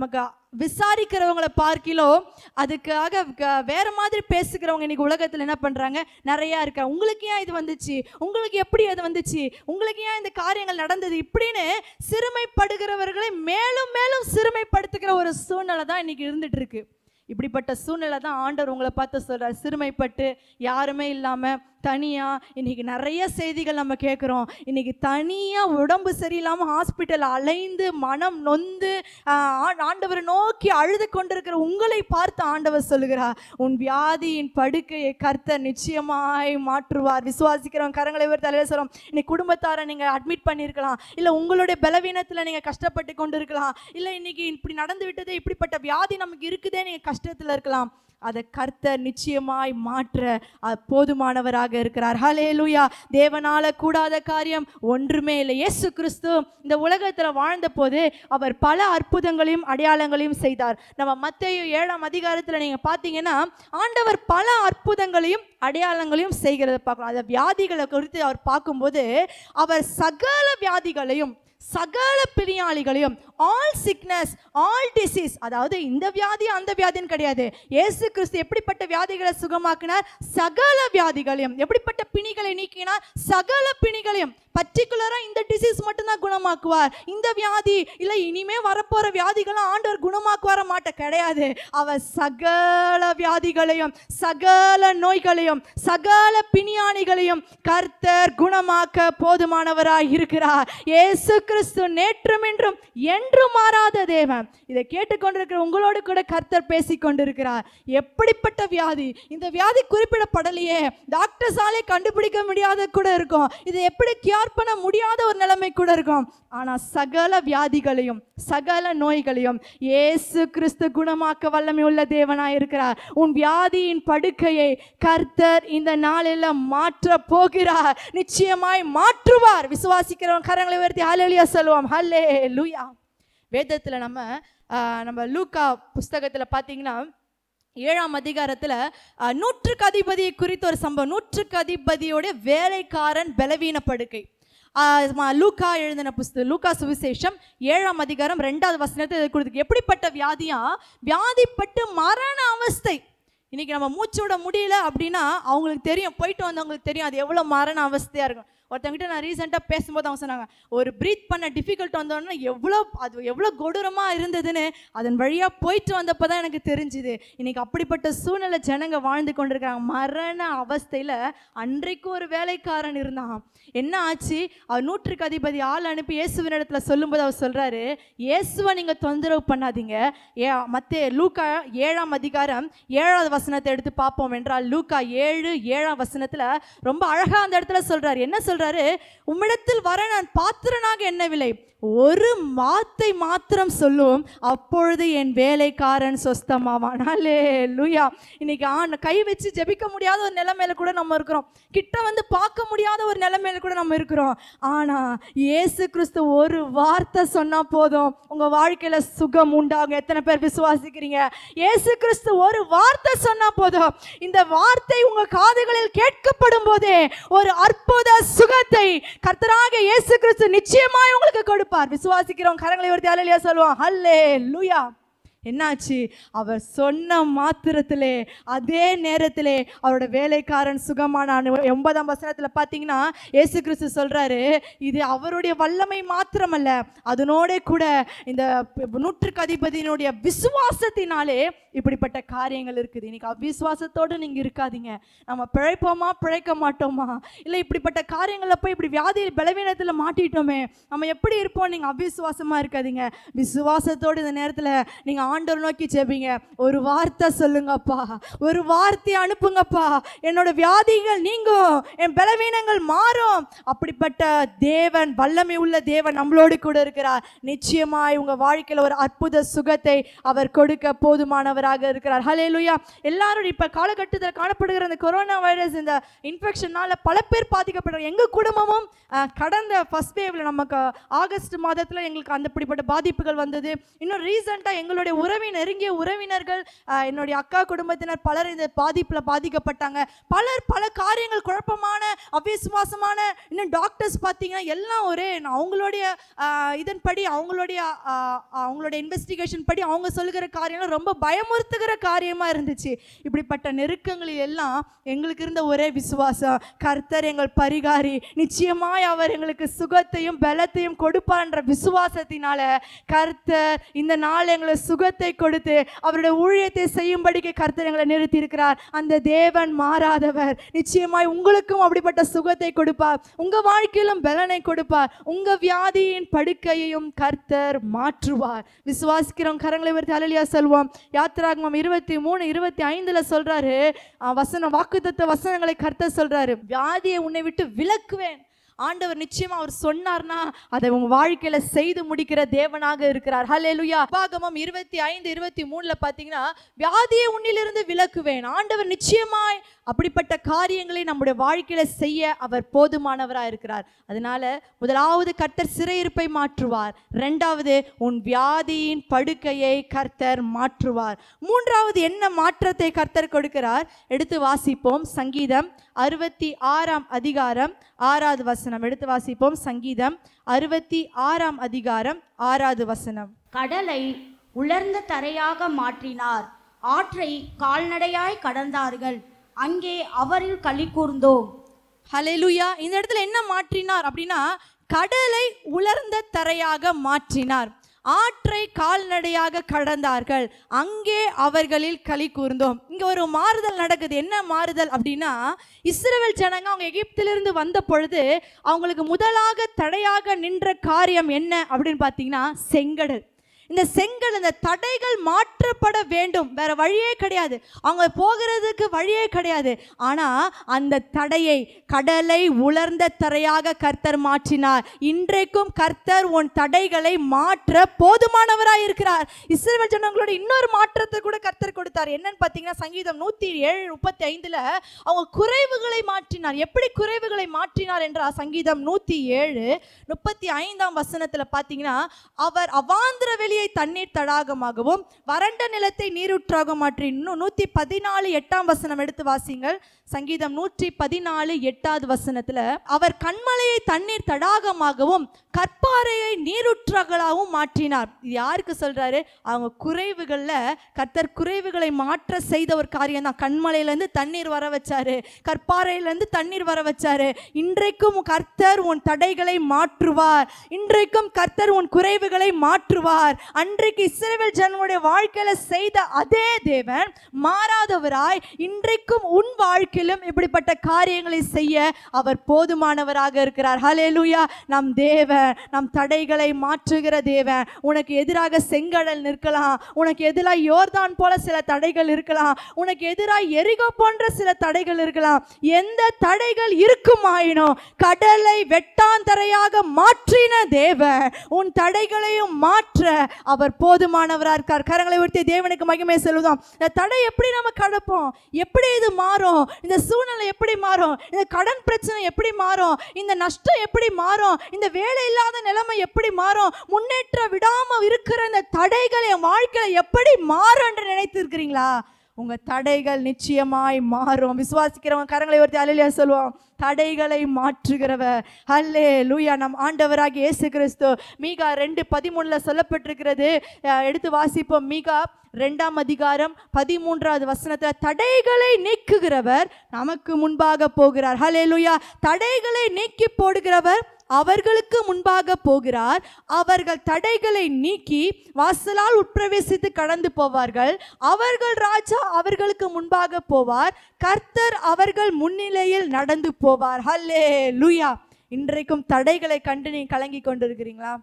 விசாரிக்கிறவங்களை பார்க்கிலும் அதுக்காக க- வேற மாதிரி பேசுகிறவங்க இன்னைக்கு உலகத்துல என்ன பண்றாங்க நிறைய இருக்கா உங்களுக்கு ஏன் இது வந்துச்சு உங்களுக்கு எப்படி அது வந்துச்சு உங்களுக்கு ஏன் இந்த காரியங்கள் நடந்தது இப்படின்னு சிறுமைப்படுகிறவர்களை மேலும் மேலும் சிறுமைப்படுத்துகிற ஒரு சூழ்நிலை தான் இன்னைக்கு இருந்துட்டு இருக்கு இப்படிப்பட்ட சூழ்நிலை தான் ஆண்டவர் உங்களை பார்த்து சொல்றார் சிறுமைப்பட்டு யாருமே இல்லாம தனியா இன்னைக்கு நிறைய செய்திகள் நம்ம கேட்குறோம் இன்னைக்கு தனியா உடம்பு சரியில்லாம ஹாஸ்பிட்டல் அலைந்து மனம் நொந்து ஆஹ், ஆ- ஆண்டவரை நோக்கி அழுது கொண்டிருக்கிற உங்களை பார்த்து ஆண்டவர் சொல்லுகிறார் உன் வியாதியின் படுக்கையை கர்த்தர் நிச்சயமாய் மாற்றுவார் விசுவாசிக்கிறவங்க கரங்களை உயர்த்தி தலையில சொல்லும் இன்னைக்கு குடும்பத்தாரை நீங்க அட்மிட் பண்ணியிருக்கலாம் இல்ல உங்களுடைய பலவீனத்துல நீங்க கஷ்டப்பட்டு கொண்டு இருக்கலாம் இல்ல இன்னைக்கு இப்படி நடந்து விட்டதே இப்படிப்பட்ட வியாதி நமக்கு இருக்குதே நீங்க கஷ்டத்துல இருக்கலாம் அதை கர்த்தர் நிச்சயமாய் மாற்ற அஹ், போதுமானவராக இருக்கிறார் ஹalleluya தேவனால கூடாத காரியம் ஒன்றுமே இல்லை இயேசு கிறிஸ்து இந்த உலகத்துல வாழ்ந்த போது அவர் பல அற்புதங்களையும் அடையாளங்களையும் செய்தார் நம்ம மத்தேயு ஏழாம் அதிகாரத்துல நீங்க பாத்தீங்கன்னா ஆண்டவர் பல அற்புதங்களையும் அடையாளங்களையும் செய்கிறத பார்க்கலாம் அந்த வியாதிகளை குறித்து அவர் பார்க்கும்போது அவர் சகல வியாதிகளையும் சகல பிணியாளிகளையும் ஆல் சிக்னஸ் ஆல் டிசீஸ் அதாவது இந்த வியாதி அந்த வியாதின்னு கிடையாது இயேசு கிறிஸ்து எப்படிப்பட்ட வியாதிகளை சுகமாக்கினார் சகல வியாதிகளையும் எப்படிப்பட்ட பிணிகளை நீக்கினார் சகல பிணிகளையும் பர்டிகுலரா இந்த டிசீஸ் மட்டும்தான் குணமாக்குவார் இந்த வியாதி இல்ல இனிமே வரப்போற வியாதிகளை ஆண்டவர் குணமாக்குவார மாட்ட கிடையாது அவர் சகல வியாதிகளையும் சகல நோய்களையும் சகல பிணியாணிகளையும் கர்த்தர் குணமாக்க போதுமானவராய் இருக்கிறார் இயேசு கிறிஸ்து நேற்றும் என்றும் என்றும் மாறாத தேவன் இதை கேட்டுக்கொண்டிருக்கிற உங்களோடு கூட கர்த்தர் பேசிக் கொண்டிருக்கிறார் எப்படிப்பட்ட வியாதி இந்த வியாதி குறிப்பிடப்படலையே டாக்டர்ஸாலே கண்டுபிடிக்க முடியாத கூட இருக்கும் இதை எப்படி கியூர் பண்ண முடியாத ஒரு நிலைமை கூட இருக்கும் ஆனா சகல வியாதிகளையும் சகல நோய்களையும் இயேசு கிறிஸ்து குணமாக்க வல்லமை உள்ள தேவனாய் இருக்கிறார் உன் வியாதியின் படுக்கையை கர்த்தர் இந்த நாளில் மாற்ற போகிறார் நிச்சயமாய் மாற்றுவார் விசுவாசிக்கிறவன் கரங்களை உயர்த்தி ஹalleluya சொல்லுவோம் ஹல்லே லூயா வேதத்துல நம்ம ஆஹ், நம்ம லூக்கா புஸ்தகத்துல பார்த்தீங்கன்னா ஏழாம் அதிகாரத்துல அஹ், நூற்றுக்கு அதிபதியை குறித்த ஒரு சம்பவம் நூற்றுக்கு அதிபதியோட வேலைக்காரன் பலவீன படுக்கை ஆஹ், ம- லூக்கா எழுதின புஸ்தகம் லூக்கா சுவிசேஷம் ஏழாம் அதிகாரம் ரெண்டாவது வசனத்தை இது கொடுத்துருக்கு எப்படிப்பட்ட வியாதியா வியாதிப்பட்டு மரண அவஸ்தை இன்னைக்கு நம்ம மூச்சு விட முடியல அப்படின்னா அவங்களுக்கு தெரியும் போயிட்டு வந்தவங்களுக்கு தெரியும் அது எவ்வளோ மரண அவஸ்தையா இருக்கும் ஒருத்தவங்கிட்ட நான் ரீசெண்டாக பேசும்போது அவங்க சொன்னாங்க ஒரு ப்ரீத் பண்ண டிஃபிகல்ட் வந்தோடனே எவ்வளோ அது எவ்வளோ கொடூரமாக இருந்ததுன்னு அதன் வழியாக போயிட்டு வந்தப்போ தான் எனக்கு தெரிஞ்சுது இன்னைக்கு அப்படிப்பட்ட சூழ்நிலை ஜனங்க வாழ்ந்து கொண்டிருக்கிறாங்க மரண அவஸ்தையில் அன்றைக்கு ஒரு வேலைக்காரன் இருந்தான் என்ன ஆச்சு அவர் நூற்றுக்கு அதிபதி ஆள் அனுப்பி இயேசுவின் இடத்துல சொல்லும்போது அவர் சொல்றாரு இயேசுவை நீங்க தொந்தரவு பண்ணாதீங்க ஏ மத்தே லூக்கா ஏழாம் அதிகாரம் ஏழாவது வசனத்தை எடுத்து பார்ப்போம் என்றால் லூக்கா ஏழு ஏழாம் வசனத்துல ரொம்ப அழகா அந்த இடத்துல சொல்றாரு என்ன சொல்றாரு உம்மிடத்தில் வர நான் பாத்திரனாக எண்ணவில்லை ஒரு வார்த்தை மாத்திரம் சொல்லும் அப்பொழுது என் வேலைக்காரன் சொஸ்தமாவான் லூயா இன்னைக்கு ஆண் கை வச்சு ஜெபிக்க முடியாத ஒரு நிலைமையில கூட நம்ம இருக்கிறோம் கிட்ட வந்து பார்க்க முடியாத ஒரு நிலைமையில கூட நம்ம இருக்கிறோம் ஆனா இயேசு கிறிஸ்து ஒரு வார்த்தை சொன்னா போதும் உங்க வாழ்க்கையில சுகம் உண்டாகும் எத்தனை பேர் விசுவாசிக்கிறீங்க இயேசு கிறிஸ்து ஒரு வார்த்தை சொன்னா போதும் இந்த வார்த்தை உங்க காதுகளில் கேட்கப்படும் போதே ஒரு அற்புத சுகத்தை கர்த்தராக இயேசு கிறிஸ்து நிச்சயமாய் உங்களுக்கு கொடுப்பார் விசுவாசிக்கிறோம் கரங்களை ஒரு அலையிலேயே சொல்லுவோம் ஹல்லே லூயா என்னாச்சு அவர் சொன்ன மாத்திரத்திலே அதே நேரத்திலே அவரோட வேலைக்காரன் சுகமான ஒன்பதாம் வசனத்துல பார்த்தீங்கன்னா இயேசு கிறிஸ்து சொல்றாரு இது அவருடைய வல்லமை மாத்திரமல்ல அதனோட கூட இந்த நூற்றுக்கு அதிபதியினுடைய விசுவாசத்தினாலே இப்படிப்பட்ட காரியங்கள் இருக்குது இன்னைக்கு அவிசுவாசத்தோடு நீங்க இருக்காதீங்க நம்ம பிழைப்போமா பிழைக்க மாட்டோமா இல்லை இப்படிப்பட்ட காரியங்களில் போய் இப்படி வியாதி பலவீனத்தில் மாட்டிட்டோமே நம்ம எப்படி இருப்போம் நீங்க அவிசுவாசமா இருக்காதீங்க விசுவாசத்தோடு இந்த நேரத்தில் நீங்க ஆண்டவர் நோக்கி ஜெபிங்க ஒரு வார்த்தை சொல்லுங்கப்பா ஒரு வார்த்தை அனுப்புங்கப்பா என்னோட வியாதிகள் நீங்கும் என் பலவீனங்கள் மாறும் அப்படிப்பட்ட தேவன் வல்லமை உள்ள தேவன் நம்மளோடு கூட இருக்கிறார் நிச்சயமாய் உங்க வாழ்க்கையில ஒரு அற்புத சுகத்தை அவர் கொடுக்க போதுமானவராக இருக்கிறார் ஹalleluya எல்லாரும் இப்ப காலகட்டத்தில் காணப்படுகிற இந்த கொரோனா வைரஸ் இந்த இன்ஃபெக்ஷனால பல பேர் பாதிக்கப்படுறாங்க எங்க குடும்பமும் அஹ், கடந்த ஃபர்ஸ்ட் வேவ்ல நமக்கு ஆகஸ்ட் மாதத்துல எங்களுக்கு அந்த இப்படிப்பட்ட பாதிப்புகள் வந்தது இன்னும் ரீசெண்டாக எங்களுடைய உறவினர் நெருங்கிய உறவினர்கள் ஆஹ், என்னுடைய அக்கா குடும்பத்தினர் பலர் இந்த பாதிப்பில் பாதிக்கப்பட்டாங்க பலர் பல காரியங்கள் குழப்பமான அவிசுவாசமான இன்னும் டாக்டர்ஸ் பார்த்தீங்கன்னா எல்லாம் ஒரே அவங்களுடைய ஆஹ், இதன்படி அவங்களுடைய ஆஹ், அவங்களுடைய இன்வெஸ்டிகேஷன் படி அவங்க சொல்லுகிற காரியம்லாம் ரொம்ப பயமுறுத்துகிற காரியமா இருந்துச்சு இப்படிப்பட்ட நெருக்கங்களில் எல்லாம் எங்களுக்கு இருந்த ஒரே விசுவாசம் கர்த்தர் எங்கள் பரிகாரி நிச்சயமாய் அவர் எங்களுக்கு சுகத்தையும் பலத்தையும் கொடுப்பார்ன்ற விசுவாசத்தினால கர்த்தர் இந்த நாள் எங்களுக்கு சுகத்தை கொடுத்து அவருடைய ஊழியத்தை செய்யும்படிக்கு கர்த்தர் எங்களை நிறுத்தி இருக்கிறார் அந்த தேவன் மாறாதவர் நிச்சயமாய் உங்களுக்கும் அப்படிப்பட்ட சுகத்தை கொடுப்பார் உங்க வாழ்க்கையிலும் பலனை கொடுப்பார் உங்க வியாதியின் படுக்கையையும் கர்த்தர் மாற்றுவார் விசுவாசிக்கிறோம் கரங்களை வருத்தி அலலியா சொல்வோம் யாத்திராகமம் இருபத்தி மூணு இருபத்தி ஐந்துல சொல்றாரு அஹ், வசனம் வாக்குத்தத்த வசனங்களை கர்த்தர் சொல்றாரு வியாதியை உன்னை விட்டு விலக்குவேன் ஆண்டவர் நிச்சயமா அவர் சொன்னார்னா அதை உங்க வாழ்க்கையில செய்து முடிக்கிற தேவனாக இருக்கிறார் ஹalleluya பாகமம் இருபத்தி ஐந்து இருபத்தி மூணுல பாத்தீங்கன்னா வியாதியை உன்னிலிருந்து விலக்குவேன் ஆண்டவர் நிச்சயமாய் அப்படிப்பட்ட காரியங்களை நம்முடைய வாழ்க்கையில செய்ய அவர் போதுமானவராக இருக்கிறார் அதனால முதலாவது கர்த்தர் சிறையிருப்பை மாற்றுவார் ரெண்டாவது உன் வியாதியின் படுக்கையை கர்த்தர் மாற்றுவார் மூன்றாவது என்ன மாற்றத்தை கர்த்தர் கொடுக்கிறார் எடுத்து வாசிப்போம் சங்கீதம் அறுபத்தி ஆறாம் அதிகாரம் ஆறாவது வசனம் எடுத்து வாசிப்போம் சங்கீதம் அறுபத்தி ஆறாம் அதிகாரம் ஆறாவது வசனம் கடலை உலர்ந்த தரையாக மாற்றினார் ஆற்றை கால்நடையாய் கடந்தார்கள் அங்கே அவரில் களி கூர்ந்தோம் ஹalleluya இந்த இடத்துல என்ன மாற்றினார் அப்படின்னா கடலை உலர்ந்த தரையாக மாற்றினார் ஆற்றை கால்நடையாக கடந்தார்கள் அங்கே அவர்களில் களி கூர்ந்தோம் இங்க ஒரு மாறுதல் நடக்குது என்ன மாறுதல் அப்படின்னா இஸ்ரவேல் ஜனங்க அவங்க எகிப்திலிருந்து வந்த பொழுது அவங்களுக்கு முதலாக தடையாக நின்ற காரியம் என்ன அப்படின்னு பார்த்தீங்கன்னா செங்கடல் இந்த செங்கல் இந்த தடைகள் மாற்றப்பட வேண்டும் வேற வழியே கிடையாது அவங்க போகிறதுக்கு வழியே கிடையாது ஆனா அந்த தடையை கடலை உலர்ந்த தரையாக கர்த்தர் மாற்றினார் இன்றைக்கும் கர்த்தர் உன் தடைகளை மாற்ற போதுமானவராய் இருக்கிறார் இஸ்ரவேல் ஜனங்களோட இன்னொரு மாற்றத்தை கூட கர்த்தர் கொடுத்தார் என்னன்னு பார்த்தீங்கன்னா சங்கீதம் நூத்தி ஏழு முப்பத்தி ஐந்துல அவங்க குறைவுகளை மாற்றினார் எப்படி குறைவுகளை மாற்றினார் என்றால் சங்கீதம் நூத்தி ஏழு முப்பத்தி ஐந்தாம் வசனத்துல பார்த்தீங்கன்னா அவர் அவாந்திர வெளியை தண்ணீர் தடாகமாகவும் வறண்ட நிலத்தை நீரூற்றாக மாற்றி இன்னும் நூற்றி பதினாலு எட்டாம் வசனம் எடுத்து வாசிங்கள் சங்கீதம் நூற்றி பதினாலு எட்டாவது வசனத்துல அவர் கண்மலையை தண்ணீர் தடாகமாகவும் கற்பாறையை நீரூற்றாகளாகவும் மாற்றினார் இது யாருக்கு சொல்றாரு அவங்க குறைவுகள்ல கர்த்தர் குறைவுகளை மாற்ற செய்த ஒரு காரியம் தான் கண்மலையிலேருந்து தண்ணீர் வர வச்சாரு கற்பாறையிலேருந்து தண்ணீர் வர வச்சாரு இன்றைக்கும் கர்த்தர் உன் தடைகளை மாற்றுவார் இன்றைக்கும் கர்த்தர் உன் குறைவுகளை மாற்றுவார் அன்றைக்கு இஸ்ரவேல் ஜனங்களுடைய வாழ்க்கையில செய்த அதே தேவன் மாறாதவராய் இன்றைக்கும் உன் வாழ்க்கையிலும் இப்படிப்பட்ட காரியங்களை செய்ய அவர் போதுமானவராக இருக்கிறார் ஹalleluya நம் தேவன் நம் தடைகளை மாற்றுகிற தேவன் உனக்கு எதிராக செங்கடல் நிற்கலாம் உனக்கு எதிராக யோர்தான் போல சில தடைகள் இருக்கலாம் உனக்கு எதிராக எரிகோ போன்ற சில தடைகள் இருக்கலாம் எந்த தடைகள் இருக்குமாயினும் கடலை வெட்டாந்தரையாக மாற்றின தேவன் உன் தடைகளையும் மாற்ற அவர் போதுமானவராக இருக்கார் கரங்களை உயர்த்தி தேவனுக்கு மகிமை செல்வதும் இந்த தடை எப்படி நம்ம கடப்போம் எப்படி இது மாறும் இந்த சூழ்நிலை எப்படி மாறும் இந்த கடன் பிரச்சனை எப்படி மாறும் இந்த நஷ்டம் எப்படி மாறும் இந்த வேலை இல்லாத நிலைமை எப்படி மாறும் முன்னேற்றம் விடாம இருக்கிற இந்த தடைகள் என் வாழ்க்கையில எப்படி மாறும் என்று நினைத்திருக்கிறீங்களா உங்க தடைகள் நிச்சயமாய் மாறும் விசுவாசிக்கிறவங்க கரங்களை ஒருத்தி அலையில சொல்லுவோம் தடைகளை மாற்றுகிறவர் அல்லே லூயா நம் ஆண்டவராகிய இயேசு கிறிஸ்து மீகா ரெண்டு பதிமூணுல சொல்லப்பட்டிருக்கிறது அஹ், எடுத்து வாசிப்போம் மீகா ரெண்டாம் அதிகாரம் பதிமூன்றாவது வசனத்துல தடைகளை நீக்குகிறவர் நமக்கு முன்பாக போகிறார் ஹலே லூயா தடைகளை நீக்கி போடுகிறவர் அவர்களுக்கு முன்பாக போகிறார் அவர்கள் தடைகளை நீக்கி வாசலால் உட்பிரவேசித்து கடந்து போவார்கள் அவர்கள் ராஜா அவர்களுக்கு முன்பாக போவார் கர்த்தர் அவர்கள் முன்னிலையில் நடந்து போவார் ஹல்லே லூயா இன்றைக்கும் தடைகளை கண்டு நீ கலங்கி கொண்டிருக்கிறீங்களா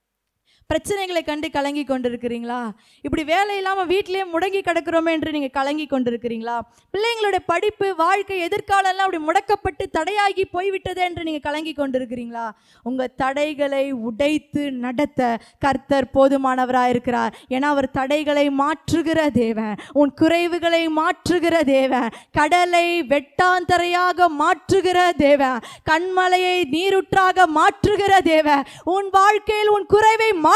பிரச்சனைகளை கண்டு கலங்கி கொண்டிருக்கிறீங்களா இப்படி வேலை இல்லாமல் வீட்டிலேயே முடங்கி கிடக்கிறோமே என்று நீங்கள் கலங்கி கொண்டிருக்கிறீங்களா பிள்ளைங்களுடைய படிப்பு வாழ்க்கை எதிர்காலம் எல்லாம் அப்படி முடக்கப்பட்டு தடையாகி போய்விட்டதே என்று நீங்கள் கலங்கி கொண்டிருக்கிறீங்களா உங்கள் தடைகளை உடைத்து நடத்த கர்த்தர் போதுமானவராக இருக்கிறார் ஏன்னா அவர் தடைகளை மாற்றுகிற தேவன் உன் குறைவுகளை மாற்றுகிற தேவன் கடலை வெட்டாந்தரையாக மாற்றுகிற தேவன் கண்மலையை நீருற்றாக மாற்றுகிற தேவன் உன் வாழ்க்கையில் உன் குறைவை மாற்ற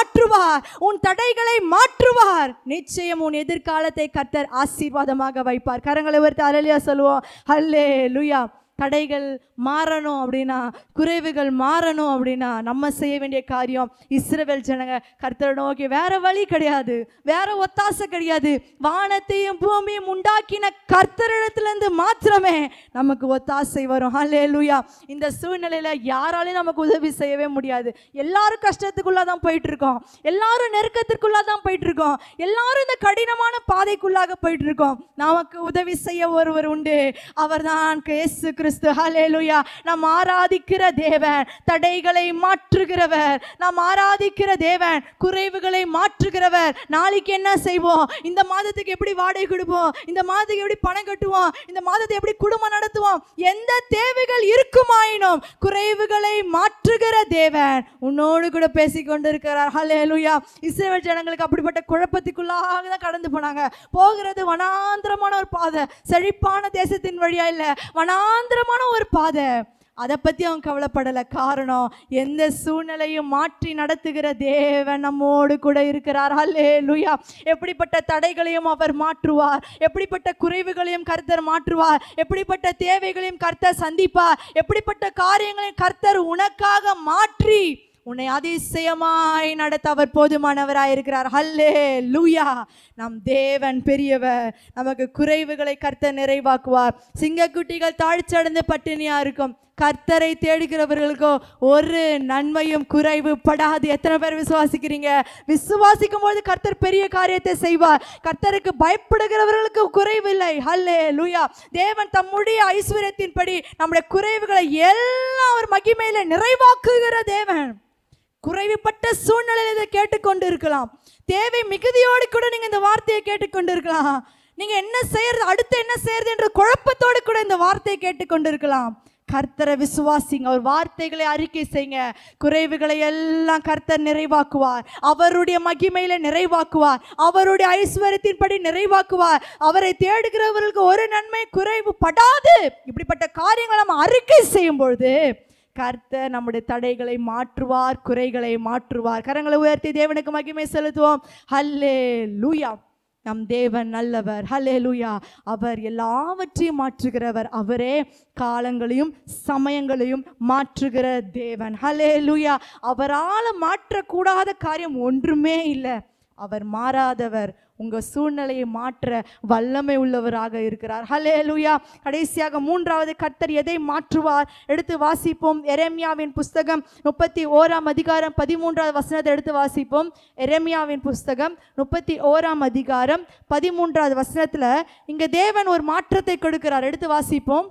மாற்றுவார் உன் தடைகளை மாற்றுவார் நிச்சயம் உன் எதிர்காலத்தை கர்த்தர் ஆசீர்வாதமாக வைப்பார் கரங்களை உயர்த்தி அருளியா சொல்லுவோம் ஹல்லே லுயா தடைகள் மாறணும் அப்படின்னா குறைவுகள் மாறணும் அப்படின்னா நம்ம செய்ய வேண்டிய காரியம் இஸ்ரவேல் ஜனங்க கர்த்தரை நோக்கி வேற வழி கிடையாது வேற ஒத்தாசை கிடையாது வானத்தையும் பூமியும் உண்டாக்கின கர்த்தரிடத்திலிருந்து மாத்திரமே நமக்கு ஒத்தாசை வரும் ஹலே லூயா இந்த சூழ்நிலையில யாராலையும் நமக்கு உதவி செய்யவே முடியாது எல்லாரும் கஷ்டத்துக்குள்ளா தான் போயிட்டு இருக்கோம் எல்லாரும் நெருக்கத்திற்குள்ளா தான் போயிட்டு இருக்கோம் எல்லாரும் இந்த கடினமான பாதைக்குள்ளாக போயிட்டு இருக்கோம் நமக்கு உதவி செய்ய ஒருவர் உண்டு அவர்தான் இயேசு கிறிஸ்து ஹalleluya நாம் ஆராதிக்கிற தேவன் தடைகளை மாற்றுகிறவர் நாம் ஆராதிக்கிற தேவன் குறைவுகளை மாற்றுகிறவர் நாளைக்கு என்ன செய்வோம் இந்த மாதத்துக்கு எப்படி வாடகை கொடுப்போம் இந்த மாதத்துக்கு எப்படி பணம் கட்டுவோம் இந்த மாதத்தை எப்படி குடும்பம் நடத்துவோம் எந்த தேவைகள் இருக்குமாயினும் குறைவுகளை மாற்றுகிற தேவன் உன்னோடு கூட பேசி கொண்டிருக்கிறார் ஹalleluya இஸ்ரவேல் ஜனங்களுக்கு அப்படிப்பட்ட குழப்பத்துக்குள்ளாக தான் கடந்து போனாங்க போகிறது வனாந்திரமான ஒரு பாதை செழிப்பான தேசத்தின் வழியா இல்ல வனாந்திரமான ஒரு பாதை அதை பத்தி அவன் கவலைப்படல காரணம் எந்த சூழ்நிலையும் மாற்றி நடத்துகிற தேவன் நம்மோடு கூட இருக்கிறார் ஹல்லே லுயா எப்படிப்பட்ட தடைகளையும் அவர் மாற்றுவார் எப்படிப்பட்ட குறைவுகளையும் கர்த்தர் மாற்றுவார் எப்படிப்பட்ட தேவைகளையும் கர்த்தர் சந்திப்பார் எப்படிப்பட்ட காரியங்களையும் கர்த்தர் உனக்காக மாற்றி உன்னை அதிசயமாய் நடத்த அவர் போதுமானவராயிருக்கிறார் ஹல்லே லூயா நம் தேவன் பெரியவர் நமக்கு குறைவுகளை கர்த்தர் நிறைவாக்குவார் சிங்கக்குட்டிகள் தாழ்ச்சடைந்து பட்டினியா இருக்கும் கர்த்தரை தேடுகிறவர்களுக்கோ ஒரு நன்மையும் குறைவு படாது எத்தனை பேர் விசுவாசிக்கிறீங்க விசுவாசிக்கும் போது கர்த்தர் பெரிய காரியத்தை செய்வார் கர்த்தருக்கு பயப்படுகிறவர்களுக்கு குறைவில்லை ஹல்லே லூயா தேவன் தம்முடைய ஐஸ்வர்யத்தின்படி நம்முடைய குறைவுகளை எல்லாம் அவர் மகிமையில நிறைவாக்குகிற தேவன் குறைவுபட்ட சூழ்நிலையில் இதை கேட்டுக்கொண்டு இருக்கலாம் தேவை மிகுதியோடு கூட நீங்க இந்த வார்த்தையை கேட்டுக்கொண்டு இருக்கலாம் நீங்க என்ன செய்யறது அடுத்து என்ன செய்யறது என்ற குழப்பத்தோடு கூட இந்த வார்த்தையை கேட்டுக்கொண்டு இருக்கலாம் கர்த்தரை விசுவாசிங்க அவர் வார்த்தைகளை அறிக்கை செய்யுங்க குறைவுகளை எல்லாம் கர்த்தர் நிறைவாக்குவார் அவருடைய மகிமையில நிறைவாக்குவார் அவருடைய ஐஸ்வர்யத்தின்படி நிறைவாக்குவார் அவரை தேடுகிறவர்களுக்கு ஒரு நன்மை குறைவு படாது இப்படிப்பட்ட காரியங்களை நம்ம அறிக்கை செய்யும் பொழுது கர்த்தர் நம்முடைய தடைகளை மாற்றுவார் குறைகளை மாற்றுவார் கரங்களை உயர்த்தி தேவனுக்கு மகிமை செலுத்துவோம் ஹல்லே லூயா நம் தேவன் நல்லவர் ஹலே லூயா அவர் எல்லாவற்றையும் மாற்றுகிறவர் அவரே காலங்களையும் சமயங்களையும் மாற்றுகிற தேவன் ஹலே லூயா அவரால் மாற்றக்கூடாத காரியம் ஒன்றுமே இல்லை அவர் மாறாதவர் உங்க சூழ்நிலையை மாற்ற வல்லமை உள்ளவராக இருக்கிறார் ஹலே லூயா கடைசியாக மூன்றாவது கர்த்தர் எதை மாற்றுவார் எடுத்து வாசிப்போம் எரேமியாவின் புஸ்தகம் முப்பத்தி ஓராம் அதிகாரம் பதிமூன்றாவது வசனத்தை எடுத்து வாசிப்போம் எரேமியாவின் புஸ்தகம் முப்பத்தி ஓராம் அதிகாரம் பதிமூன்றாவது வசனத்துல இங்க தேவன் ஒரு மாற்றத்தை கொடுக்கிறார் எடுத்து வாசிப்போம்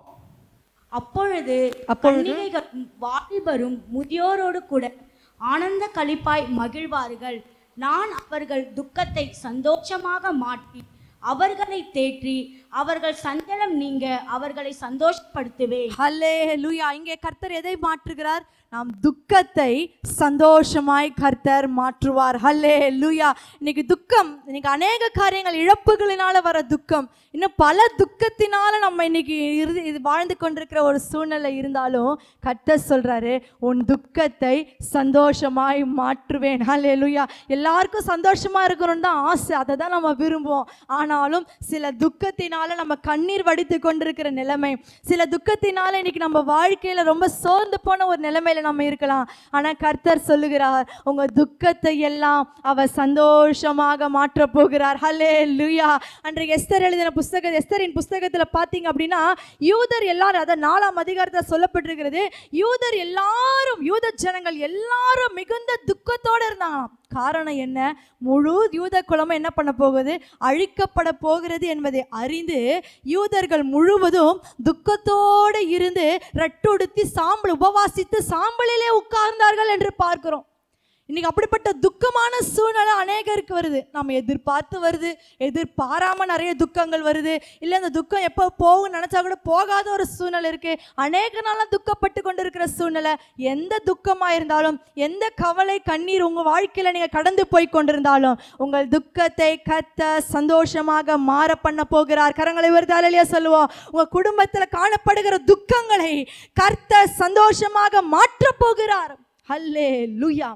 அப்பொழுது அப்பொழுது? கன்னிகைகளும் வாலிபரும் முதியோரோடு கூட ஆனந்த களிப்பாய் மகிழ்வார்கள் நான் அவர்கள் துக்கத்தை சந்தோஷமாக மாற்றி அவர்களை தேற்றி அவர்கள் சஞ்சலம் நீங்க அவர்களை சந்தோஷப்படுத்துவேன் ஹல்லே லூயா இங்கே கர்த்தர் எதை மாற்றுகிறார் நாம் துக்கத்தை சந்தோஷமாய் கர்த்தர் மாற்றுவார் ஹல்லே லூயா இன்னைக்கு துக்கம் இன்னைக்கு அநேக காரியங்கள் இழப்புகளினால வர துக்கம் இன்னும் பல துக்கத்தினால நம்ம இன்னைக்கு இறுதி இது வாழ்ந்து கொண்டிருக்கிற ஒரு சூழ்நிலை இருந்தாலும் கர்த்தர் சொல்றாரு உன் துக்கத்தை சந்தோஷமாய் மாற்றுவேன் ஹல்லே லூயா எல்லாருக்கும் சந்தோஷமா இருக்கணும்னு தான் ஆசை அதை தான் நம்ம விரும்புவோம் ஆனாலும் சில துக்கத்தினால நம்ம கண்ணீர் வடித்து கொண்டிருக்கிற நிலைமை சில துக்கத்தினால இன்னைக்கு நம்ம வாழ்க்கையில ரொம்ப சோர்ந்து போன ஒரு நிலைமையில நம்ம இருக்கலாம் ஆனா கர்த்தர் சொல்லுகிறார் உங்க துக்கத்தை எல்லாம் அவர் சந்தோஷமாக மாற்ற போகிறார் ஹலே லுயா அன்றைக்கு எஸ்தர் எழுதின புஸ்தக எஸ்தரின் புஸ்தகத்துல பாத்தீங்க அப்படின்னா யூதர் எல்லாரும் அதான் நாலாம் அதிகாரத்துல சொல்லப்பட்டிருக்கிறது யூதர் எல்லாரும் யூத ஜனங்கள் எல்லாரும் மிகுந்த துக்கத்தோட இருந்தாங்களாம் காரணம் என்ன முழு யூத குலமும் என்ன பண்ண போகுது அழிக்கப்பட போகிறது என்பதை அறிந்து யூதர்கள் முழுவதும் துக்கத்தோடு இருந்து ரட்டுடுத்தி சாம்பல் உபவாசித்து சாம்பலிலே உட்கார்ந்தார்கள் என்று பார்க்கிறோம் இன்னைக்கு அப்படிப்பட்ட துக்கமான சூழ்நிலை அநேகருக்கு வருது நம்ம எதிர்பார்த்து வருது எதிர்பாராம நிறைய துக்கங்கள் வருது இல்லை இந்த துக்கம் எப்போ போகும் நினைச்சா கூட போகாத ஒரு சூழ்நிலை இருக்கு அநேக நாளா துக்கப்பட்டு கொண்டிருக்கிற சூழ்நிலை எந்த துக்கமா இருந்தாலும் எந்த கவலை கண்ணீர் உங்க வாழ்க்கையில நீங்க கடந்து போய் கொண்டிருந்தாலும் உங்கள் துக்கத்தை கத்த சந்தோஷமாக மாற பண்ண போகிறார் கரங்களை வருதாலையா சொல்லுவோம் உங்க குடும்பத்துல காணப்படுகிற துக்கங்களை கர்த்த சந்தோஷமாக மாற்ற போகிறார் ஹல்லே லுயா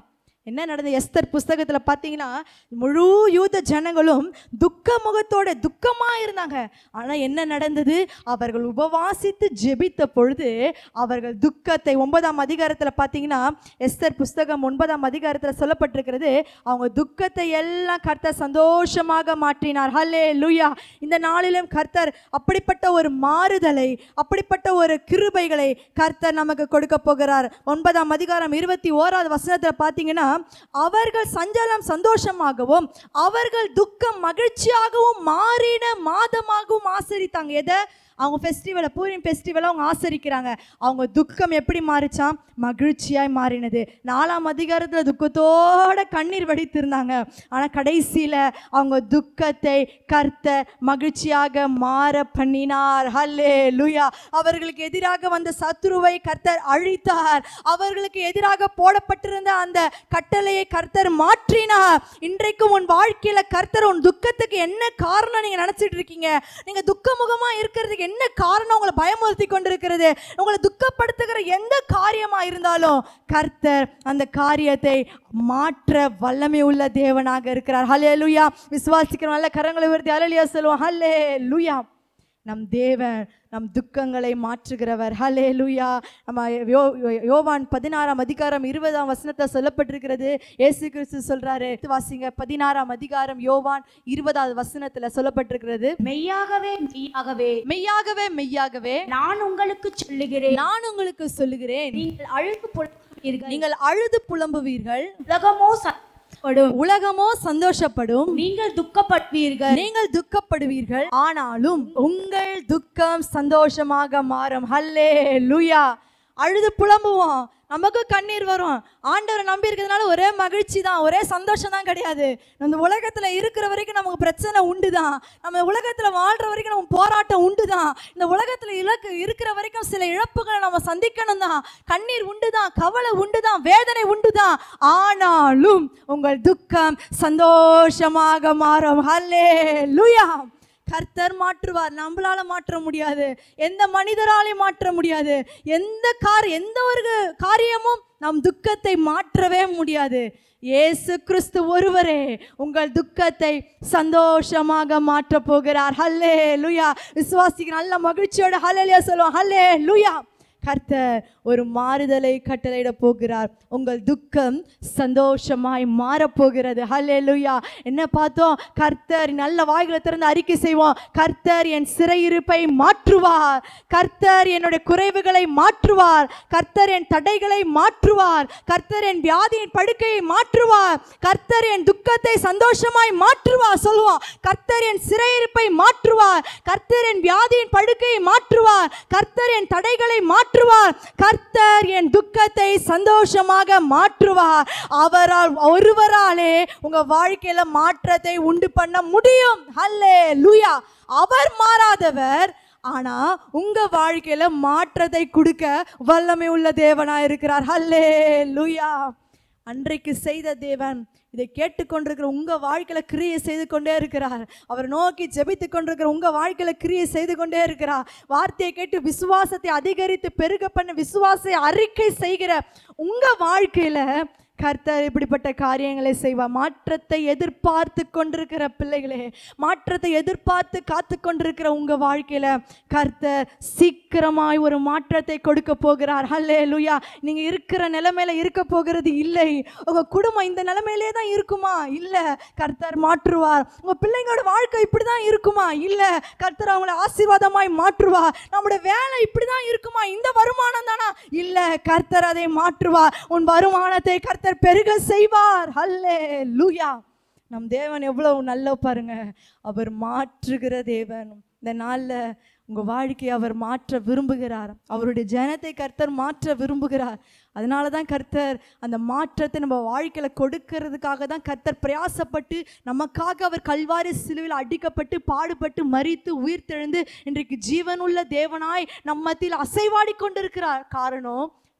என்ன நடந்தது எஸ்தர் புஸ்தகத்துல பார்த்தீங்கன்னா முழு யூத ஜனங்களும் துக்க முகத்தோட துக்கமா இருந்தாங்க ஆனா என்ன நடந்தது அவர்கள் உபவாசித்து ஜெபித்த பொழுது அவர்கள் துக்கத்தை ஒன்பதாம் அதிகாரத்துல பார்த்தீங்கன்னா எஸ்தர் புஸ்தகம் ஒன்பதாம் அதிகாரத்துல சொல்லப்பட்டிருக்கிறது அவங்க துக்கத்தை எல்லாம் கர்த்தர் சந்தோஷமாக மாற்றினார் ஹல்லே லூயா இந்த நாளிலும் கர்த்தர் அப்படிப்பட்ட ஒரு மாறுதலை அப்படிப்பட்ட ஒரு கிருபைகளை கர்த்தர் நமக்கு கொடுக்க போகிறார் ஒன்பதாம் அதிகாரம் இருபத்தி ஓராவது வசனத்துல பார்த்தீங்கன்னா அவர்கள் சஞ்சலம் சந்தோஷமாகவும் அவர்கள் துக்கம் மகிழ்ச்சியாகவும் மாறின மாதமாகவும் ஆசரித்தாங்க எதை அவங்க ஃபெஸ்டிவலை பூரிம் ஃபெஸ்டிவலை அவங்க ஆசரிக்கிறாங்க அவங்க துக்கம் எப்படி மாறிச்சாம் மகிழ்ச்சியாய் மாறினது நாலாம் அதிகாரத்தில் துக்கத்தோட கண்ணீர் வடித்திருந்தாங்க ஆனால் கடைசியில் அவங்க துக்கத்தை கர்த்தர் மகிழ்ச்சியாக மாற பண்ணினார் ஹல்லே லுயா அவர்களுக்கு எதிராக வந்த சத்துருவை கர்த்தர் அழித்தார் அவர்களுக்கு எதிராக போடப்பட்டிருந்த அந்த கட்டளையை கர்த்தர் மாற்றினார் இன்றைக்கும் உன் வாழ்க்கையில கர்த்தர் உன் துக்கத்துக்கு என்ன காரணம் நீங்க நினைச்சிட்டு இருக்கீங்க நீங்க துக்கமுகமா இருக்கிறதுக்கு என்ன காரணம் உங்களை பயமுறுத்தி கொண்டிருக்கிறது உங்களை துக்கப்படுத்துகிற எந்த காரியமா இருந்தாலும் கர்த்தர் அந்த காரியத்தை மாற்ற வல்லமை உள்ள தேவனாக இருக்கிறார் ஹலே லுயா விசுவாசிக்கிறோம் நல்ல கரங்களை உயர்த்தி ஹalleluya சொல்லுவோம் ஹலே லுயா நம் தேவன் நம் துக்கங்களை மாற்றுகிறவர் ஹலே லுயா நம்ம யோ யோ- யோவான் பதினாறாம் அதிகாரம் இருபதாம் வசனத்தை சொல்லப்பட்டிருக்கிறது இயேசு கிறிஸ்து சொல்றாரு வாசிங்க பதினாறாம் அதிகாரம் யோவான் இருபதாவது வசனத்துல சொல்லப்பட்டிருக்கிறது மெய்யாகவே மெய்யாகவே மெய்யாகவே மெய்யாகவே நான் உங்களுக்கு சொல்லுகிறேன் நான் உங்களுக்கு சொல்லுகிறேன் நீங்கள் அழுது புலம்புவீர்கள் நீங்கள் அழுது புலம்புவீர்கள் உலகமோ சந்தோஷப்படும் உலகமோ சந்தோஷப்படும் நீங்கள் துக்கப்படுவீர்கள் நீங்கள் துக்கப்படுவீர்கள் ஆனாலும் உங்கள் துக்கம் சந்தோஷமாக மாறும் ஹல்லே லுயா அழுது புலம்புவோம் நமக்கு கண்ணீர் வரும் ஆண்டவரை நம்பி இருக்கிறதுனால ஒரே மகிழ்ச்சி தான் ஒரே சந்தோஷம் தான் கிடையாது நம்ம உலகத்துல இருக்கிற வரைக்கும் நமக்கு பிரச்சனை உண்டு தான் நம்ம உலகத்துல வாழ்ற வரைக்கும் நம்ம போராட்டம் உண்டு தான் இந்த உலகத்துல இலக்கு இருக்கிற வரைக்கும் சில இழப்புகளை நம்ம சந்திக்கணும் தான் கண்ணீர் உண்டு தான் கவலை உண்டு தான் வேதனை உண்டு தான் ஆனாலும் உங்கள் துக்கம் சந்தோஷமாக மாறும் ஹல்லே லுயா கர்த்தர் மாற்றுவார் நம்மளால மாற்ற முடியாது எந்த மனிதராலையும் மாற்ற முடியாது எந்த கார் எந்த ஒரு காரியமும் நம் துக்கத்தை மாற்றவே முடியாது இயேசு கிறிஸ்து ஒருவரே உங்கள் துக்கத்தை சந்தோஷமாக மாற்ற போகிறார் ஹல்லே லுயா விசுவாசிக்கு நல்ல மகிழ்ச்சியோட ஹல்லேலியா சொல்லுவோம் ஹல்லே லுயா கர்த்தர் ஒரு மாறுதலை கட்டளையிட போகிறார் உங்கள் துக்கம் சந்தோஷமாய் மாறப்போகிறது ஹல்லேலூயா என்ன பார்த்தோம் கர்த்தர் நல்ல வாய்களை திறந்து அறிக்கை செய்வோம் கர்த்தர் என் சிறையிருப்பை மாற்றுவார் கர்த்தர் என்னுடைய குறைவுகளை மாற்றுவார் கர்த்தர் என் தடைகளை மாற்றுவார் கர்த்தர் என் வியாதியின் படுக்கையை மாற்றுவார் கர்த்தர் என் துக்கத்தை சந்தோஷமாய் மாற்றுவார் சொல்லுவோம் கர்த்தர் என் சிறையிருப்பை மாற்றுவார் கர்த்தர் என் வியாதியின் படுக்கையை மாற்றுவார் கர்த்தர் என் தடைகளை மாற்றுவார் கர்த்தர் என் துக்கத்தை சந்தோஷமாக மாற்றுவார் அவரால் ஒருவராலே உங்க வாழ்க்கையில மாற்றத்தை உண்டு பண்ண முடியும் ஹல்லே லூயா அவர் மாறாதவர் ஆனா உங்க வாழ்க்கையில மாற்றத்தை கொடுக்க வல்லமை உள்ள தேவனா இருக்கிறார் ஹல்லே லூயா அன்றைக்கு செய்த தேவன் இதை கேட்டுக்கொண்டிருக்கிற உங்க வாழ்க்கையில கிரியை செய்து கொண்டே இருக்கிறார் அவர் நோக்கி ஜெபித்து கொண்டிருக்கிற உங்க வாழ்க்கையில கிரியை செய்து கொண்டே இருக்கிறார் வார்த்தையை கேட்டு விசுவாசத்தை அதிகரித்து பெருக பண்ண விசுவாசத்தை அறிக்கை செய்கிற உங்க வாழ்க்கையில கர்த்தர் இப்படிப்பட்ட காரியங்களை செய்வார் மாற்றத்தை எதிர்பார்த்து கொண்டிருக்கிற பிள்ளைகளே மாற்றத்தை எதிர்பார்த்து காத்து கொண்டிருக்கிற உங்க வாழ்க்கையில கர்த்தர் சீக்கிரமாய் ஒரு மாற்றத்தை கொடுக்க போகிறார் ஹல்லே லுயா நீங்க இருக்கிற நிலைமையில இருக்க போகிறது இல்லை உங்க குடும்பம் இந்த நிலைமையிலே தான் இருக்குமா இல்ல கர்த்தர் மாற்றுவார் உங்க பிள்ளைங்களோட வாழ்க்கை இப்படிதான் இருக்குமா இல்ல கர்த்தர் அவங்கள ஆசீர்வாதமாய் மாற்றுவார் நம்முடைய வேலை இப்படிதான் இருக்குமா இந்த வருமானம் தானா இல்ல கர்த்தர் அதை மாற்றுவார் உன் வருமானத்தை கர்த்தர் பெருக செய்வார் ஹல்லே லூயா நம் தேவன் எவ்வளவு நல்ல பாருங்க அவர் மாற்றுகிற தேவன் இந்த நாள்ல உங்க வாழ்க்கையை அவர் மாற்ற விரும்புகிறார் அவருடைய ஜனத்தை கர்த்தர் மாற்ற விரும்புகிறார் அதனால தான் கர்த்தர் அந்த மாற்றத்தை நம்ம வாழ்க்கையில கொடுக்கறதுக்காக தான் கர்த்தர் பிரயாசப்பட்டு நமக்காக அவர் கல்வாரி சிலுவையில் அடிக்கப்பட்டு பாடுபட்டு மரித்து உயிர்த்தெழுந்து இன்றைக்கு ஜீவனுள்ள தேவனாய் நம்ம மத்தியில் அசைவாடி கொண்டிருக்கிறார் காரணம்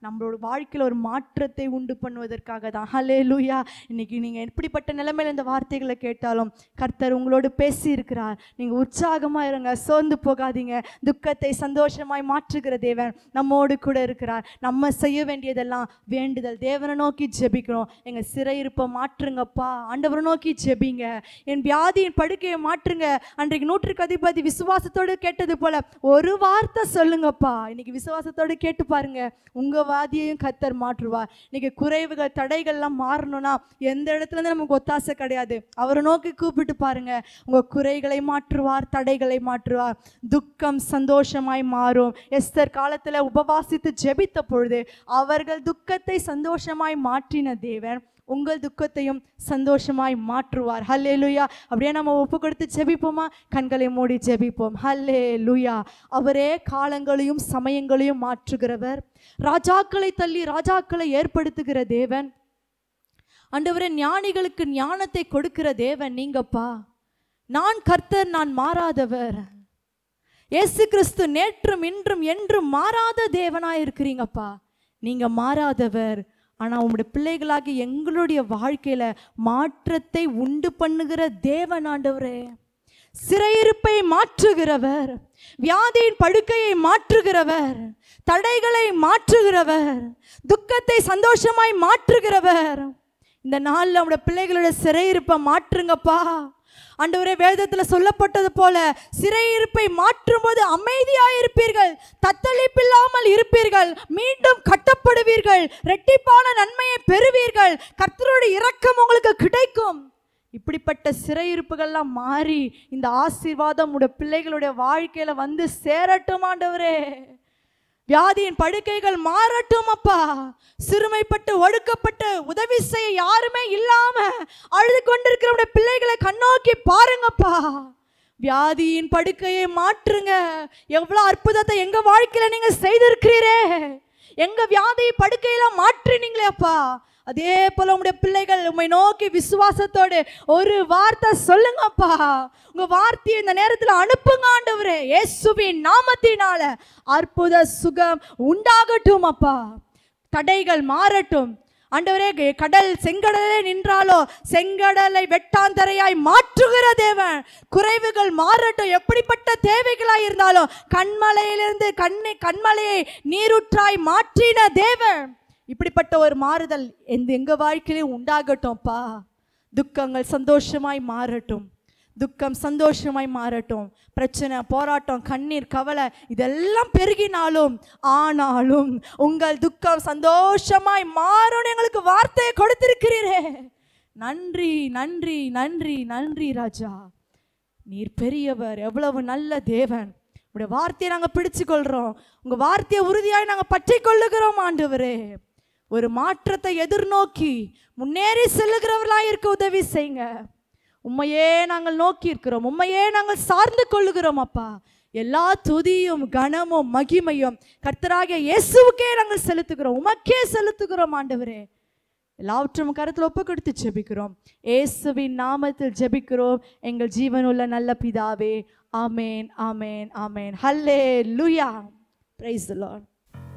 நம்மளோட வாழ்க்கையில் ஒரு மாற்றத்தை உண்டு பண்ணுவதற்காக தான் ஹலே லூயா இன்னைக்கு நீங்கள் எப்படிப்பட்ட நிலைமையில் இந்த வார்த்தைகளை கேட்டாலும் கர்த்தர் உங்களோடு பேசி இருக்கிறார் நீங்கள் உற்சாகமாக இருங்க சோர்ந்து போகாதீங்க துக்கத்தை சந்தோஷமாய் மாற்றுகிற தேவன் நம்மோடு கூட இருக்கிறார் நம்ம செய்ய வேண்டியதெல்லாம் வேண்டுதல் தேவனை நோக்கி ஜெபிக்கிறோம் எங்கள் சிறையிருப்பை மாற்றுங்கப்பா ஆண்டவரை நோக்கி ஜெபிங்க என் வியாதியின் படுக்கையை மாற்றுங்க அன்றைக்கு நூற்றுக்கு அதிபதி விசுவாசத்தோடு கேட்டது போல ஒரு வார்த்தை சொல்லுங்கப்பா இன்னைக்கு விசுவாசத்தோடு கேட்டு பாருங்க உங்க வாதியையும் கத்தர் மாற்றுவார் இன்னைக்கு குறைவுகள் தடைகள்லாம் மாறணும்னா எந்த இடத்துல இருந்து நமக்கு ஒத்தாசை கிடையாது அவரை நோக்கி கூப்பிட்டு பாருங்க உங்க குறைகளை மாற்றுவார் தடைகளை மாற்றுவார் துக்கம் சந்தோஷமாய் மாறும் எஸ்தர் காலத்துல உபவாசித்து ஜெபித்த பொழுது அவர்கள் துக்கத்தை சந்தோஷமாய் மாற்றின தேவன் உங்கள் துக்கத்தையும் சந்தோஷமாய் மாற்றுவார் ஹல்லே லுயா அப்படியே நம்ம ஒப்பு கொடுத்து ஜெபிப்போமா கண்களை மூடி ஜெபிப்போம் ஹல்லே லுயா அவரே காலங்களையும் சமயங்களையும் மாற்றுகிறவர் ராஜாக்களை தள்ளி ராஜாக்களை ஏற்படுத்துகிற தேவன் ஆண்டவரே ஞானிகளுக்கு ஞானத்தை கொடுக்கிற தேவன் நீங்கப்பா நான் கர்த்தர் நான் மாறாதவர் இயேசு கிறிஸ்து நேற்றும் இன்றும் என்றும் மாறாத தேவனாய் இருக்கிறீங்கப்பா நீங்க மாறாதவர் ஆனா உங்களுடைய பிள்ளைகளாகி எங்களுடைய வாழ்க்கையில மாற்றத்தை உண்டு பண்ணுகிற தேவன் ஆண்டவரே சிறையிருப்பை மாற்றுகிறவர் வியாதியின் படுக்கையை மாற்றுகிறவர் தடைகளை மாற்றுகிறவர் துக்கத்தை சந்தோஷமாய் மாற்றுகிறவர் இந்த நாளில் நம்முடைய பிள்ளைகளோட சிறையிருப்பை மாற்றுங்கப்பா ஆண்டவரே வேதத்தில் சொல்லப்பட்டது போல சிறையிருப்பை மாற்றும்போது அமைதியாயிருப்பீர்கள் தத்தளிப்பில்லாமல் இருப்பீர்கள் மீண்டும் கட்டப்படுவீர்கள் ரெட்டிப்பான நன்மையை பெறுவீர்கள் கர்த்தருடைய இரக்கம் உங்களுக்கு கிடைக்கும் இப்படிப்பட்ட சிறையிருப்புகள்லாம் மாறி இந்த ஆசீர்வாதம் உடைய பிள்ளைகளுடைய வாழ்க்கையில வந்து சேரட்டும் ஆண்டவரே வியாதியின் படுக்கைகள் மாறட்டும் அப்பா சிறுமைப்பட்டு ஒடுக்கப்பட்டு உதவி செய்ய யாருமே இல்லாம அழுது கொண்டிருக்கிற பிள்ளைகளை கண்ணோக்கி பாருங்கப்பா வியாதியின் படுக்கையை மாற்றுங்க எவ்வளவு அற்புதத்தை எங்க வாழ்க்கையில நீங்க செய்திருக்கிறீரே எங்க வியாதி படுக்கையில மாற்றினீங்களே அப்பா அதே போல உங்களுடைய பிள்ளைகள் உம்மை நோக்கி விசுவாசத்தோடு ஒரு வார்த்தை சொல்லுங்கப்பா உங்க வார்த்தையை இந்த நேரத்தில் அனுப்புங்க ஆண்டவரே இயேசுவின் நாமத்தினால அற்புத சுகம் உண்டாகட்டும் அப்பா தடைகள் மாறட்டும் ஆண்டவரே க- கடல் செங்கடலே நின்றாலோ செங்கடலை வெட்டாந்தரையாய் மாற்றுகிற தேவன் குறைவுகள் மாறட்டும் எப்படிப்பட்ட தேவைகளாய் இருந்தாலும் கண்மலையிலிருந்து கண்ணை கண்மலையை நீருற்றாய் மாற்றின தேவன் இப்படிப்பட்ட ஒரு மாறுதல் எந்த எங்க வாழ்க்கையிலும் உண்டாகட்டும்ப்பா துக்கங்கள் சந்தோஷமாய் மாறட்டும் துக்கம் சந்தோஷமாய் மாறட்டும் பிரச்சனை போராட்டம் கண்ணீர் கவலை இதெல்லாம் பெருகினாலும் ஆனாலும் உங்கள் துக்கம் சந்தோஷமாய் மாறும்னு எங்களுக்கு வார்த்தையை கொடுத்திருக்கிறீரே நன்றி நன்றி நன்றி நன்றி ராஜா நீர் பெரியவர் எவ்வளவு நல்ல தேவன் உடைய வார்த்தையை நாங்கள் பிடிச்சு கொள்றோம் உங்க வார்த்தையை உறுதியாய் நாங்கள் பற்றி கொள்ளுகிறோம் ஆண்டவரே ஒரு மாற்றத்தை எதிர்நோக்கி முன்னேறி செல்லுகிறவர்களாய் இருக்க உதவி செய்யுங்க உண்மையே நாங்கள் நோக்கி இருக்கிறோம் உண்மையே நாங்கள் சார்ந்து கொள்ளுகிறோம் அப்பா எல்லா துதியும் கனமும் மகிமையும் கர்த்தராகிய இயேசுவுக்கே நாங்கள் செலுத்துகிறோம் உமக்கே செலுத்துகிறோம் ஆண்டவரே எல்லாவற்றும் கருத்தில் ஒப்பு கொடுத்து ஜெபிக்கிறோம் இயேசுவின் நாமத்தில் ஜெபிக்கிறோம் எங்கள் ஜீவனுள்ள நல்ல பிதாவே ஆமேன் ஆமேன் ஆமேன் ஹல்லே லுயா பிரைஸ் லார்ட்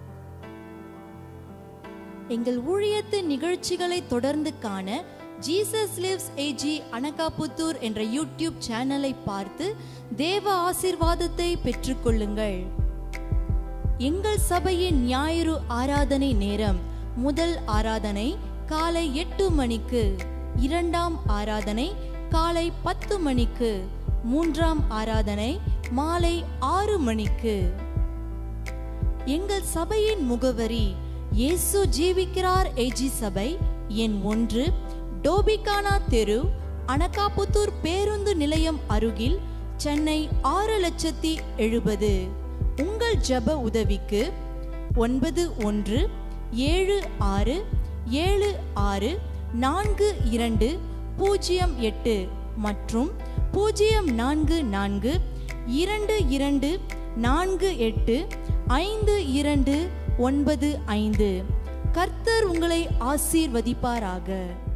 எங்கள் ஊழியத்தின் நிகழ்ச்சிகளை தொடர்ந்து காண ஜீசஸ் லிவ்ஸ் ஏஜி அனகாபுத்தூர் என்ற யூடியூப் சேனலை பார்த்து தேவ ஆசீர்வாதத்தை பெற்றுக்கொள்ளுங்கள் எங்கள் சபையின் ஞாயிறு ஆராதனை நேரம் முதல் ஆராதனை காலை எட்டு மணிக்கு இரண்டாம் ஆராதனை காலை பத்து மணிக்கு மூன்றாம் ஆராதனை மாலை ஆறு மணிக்கு எங்கள் சபையின் முகவரி இயேசு ஜீவிக்கிறார் ஏஜி சபை எண் ஒன்று டோபிகானா தெரு அனகாபுத்தூர் பேருந்து நிலையம் அருகில் சென்னை ஆறு லட்சத்தி எழுபது உங்கள் ஜெப உதவிக்கு ஒன்பது ஒன்று ஏழு ஆறு ஏழு ஆறு நான்கு இரண்டு பூஜ்ஜியம் எட்டு மற்றும் பூஜ்ஜியம் நான்கு நான்கு இரண்டு இரண்டு நான்கு எட்டு ஐந்து இரண்டு ஒன்பது ஐந்து கர்த்தர் உங்களை ஆசீர்வதிப்பாராக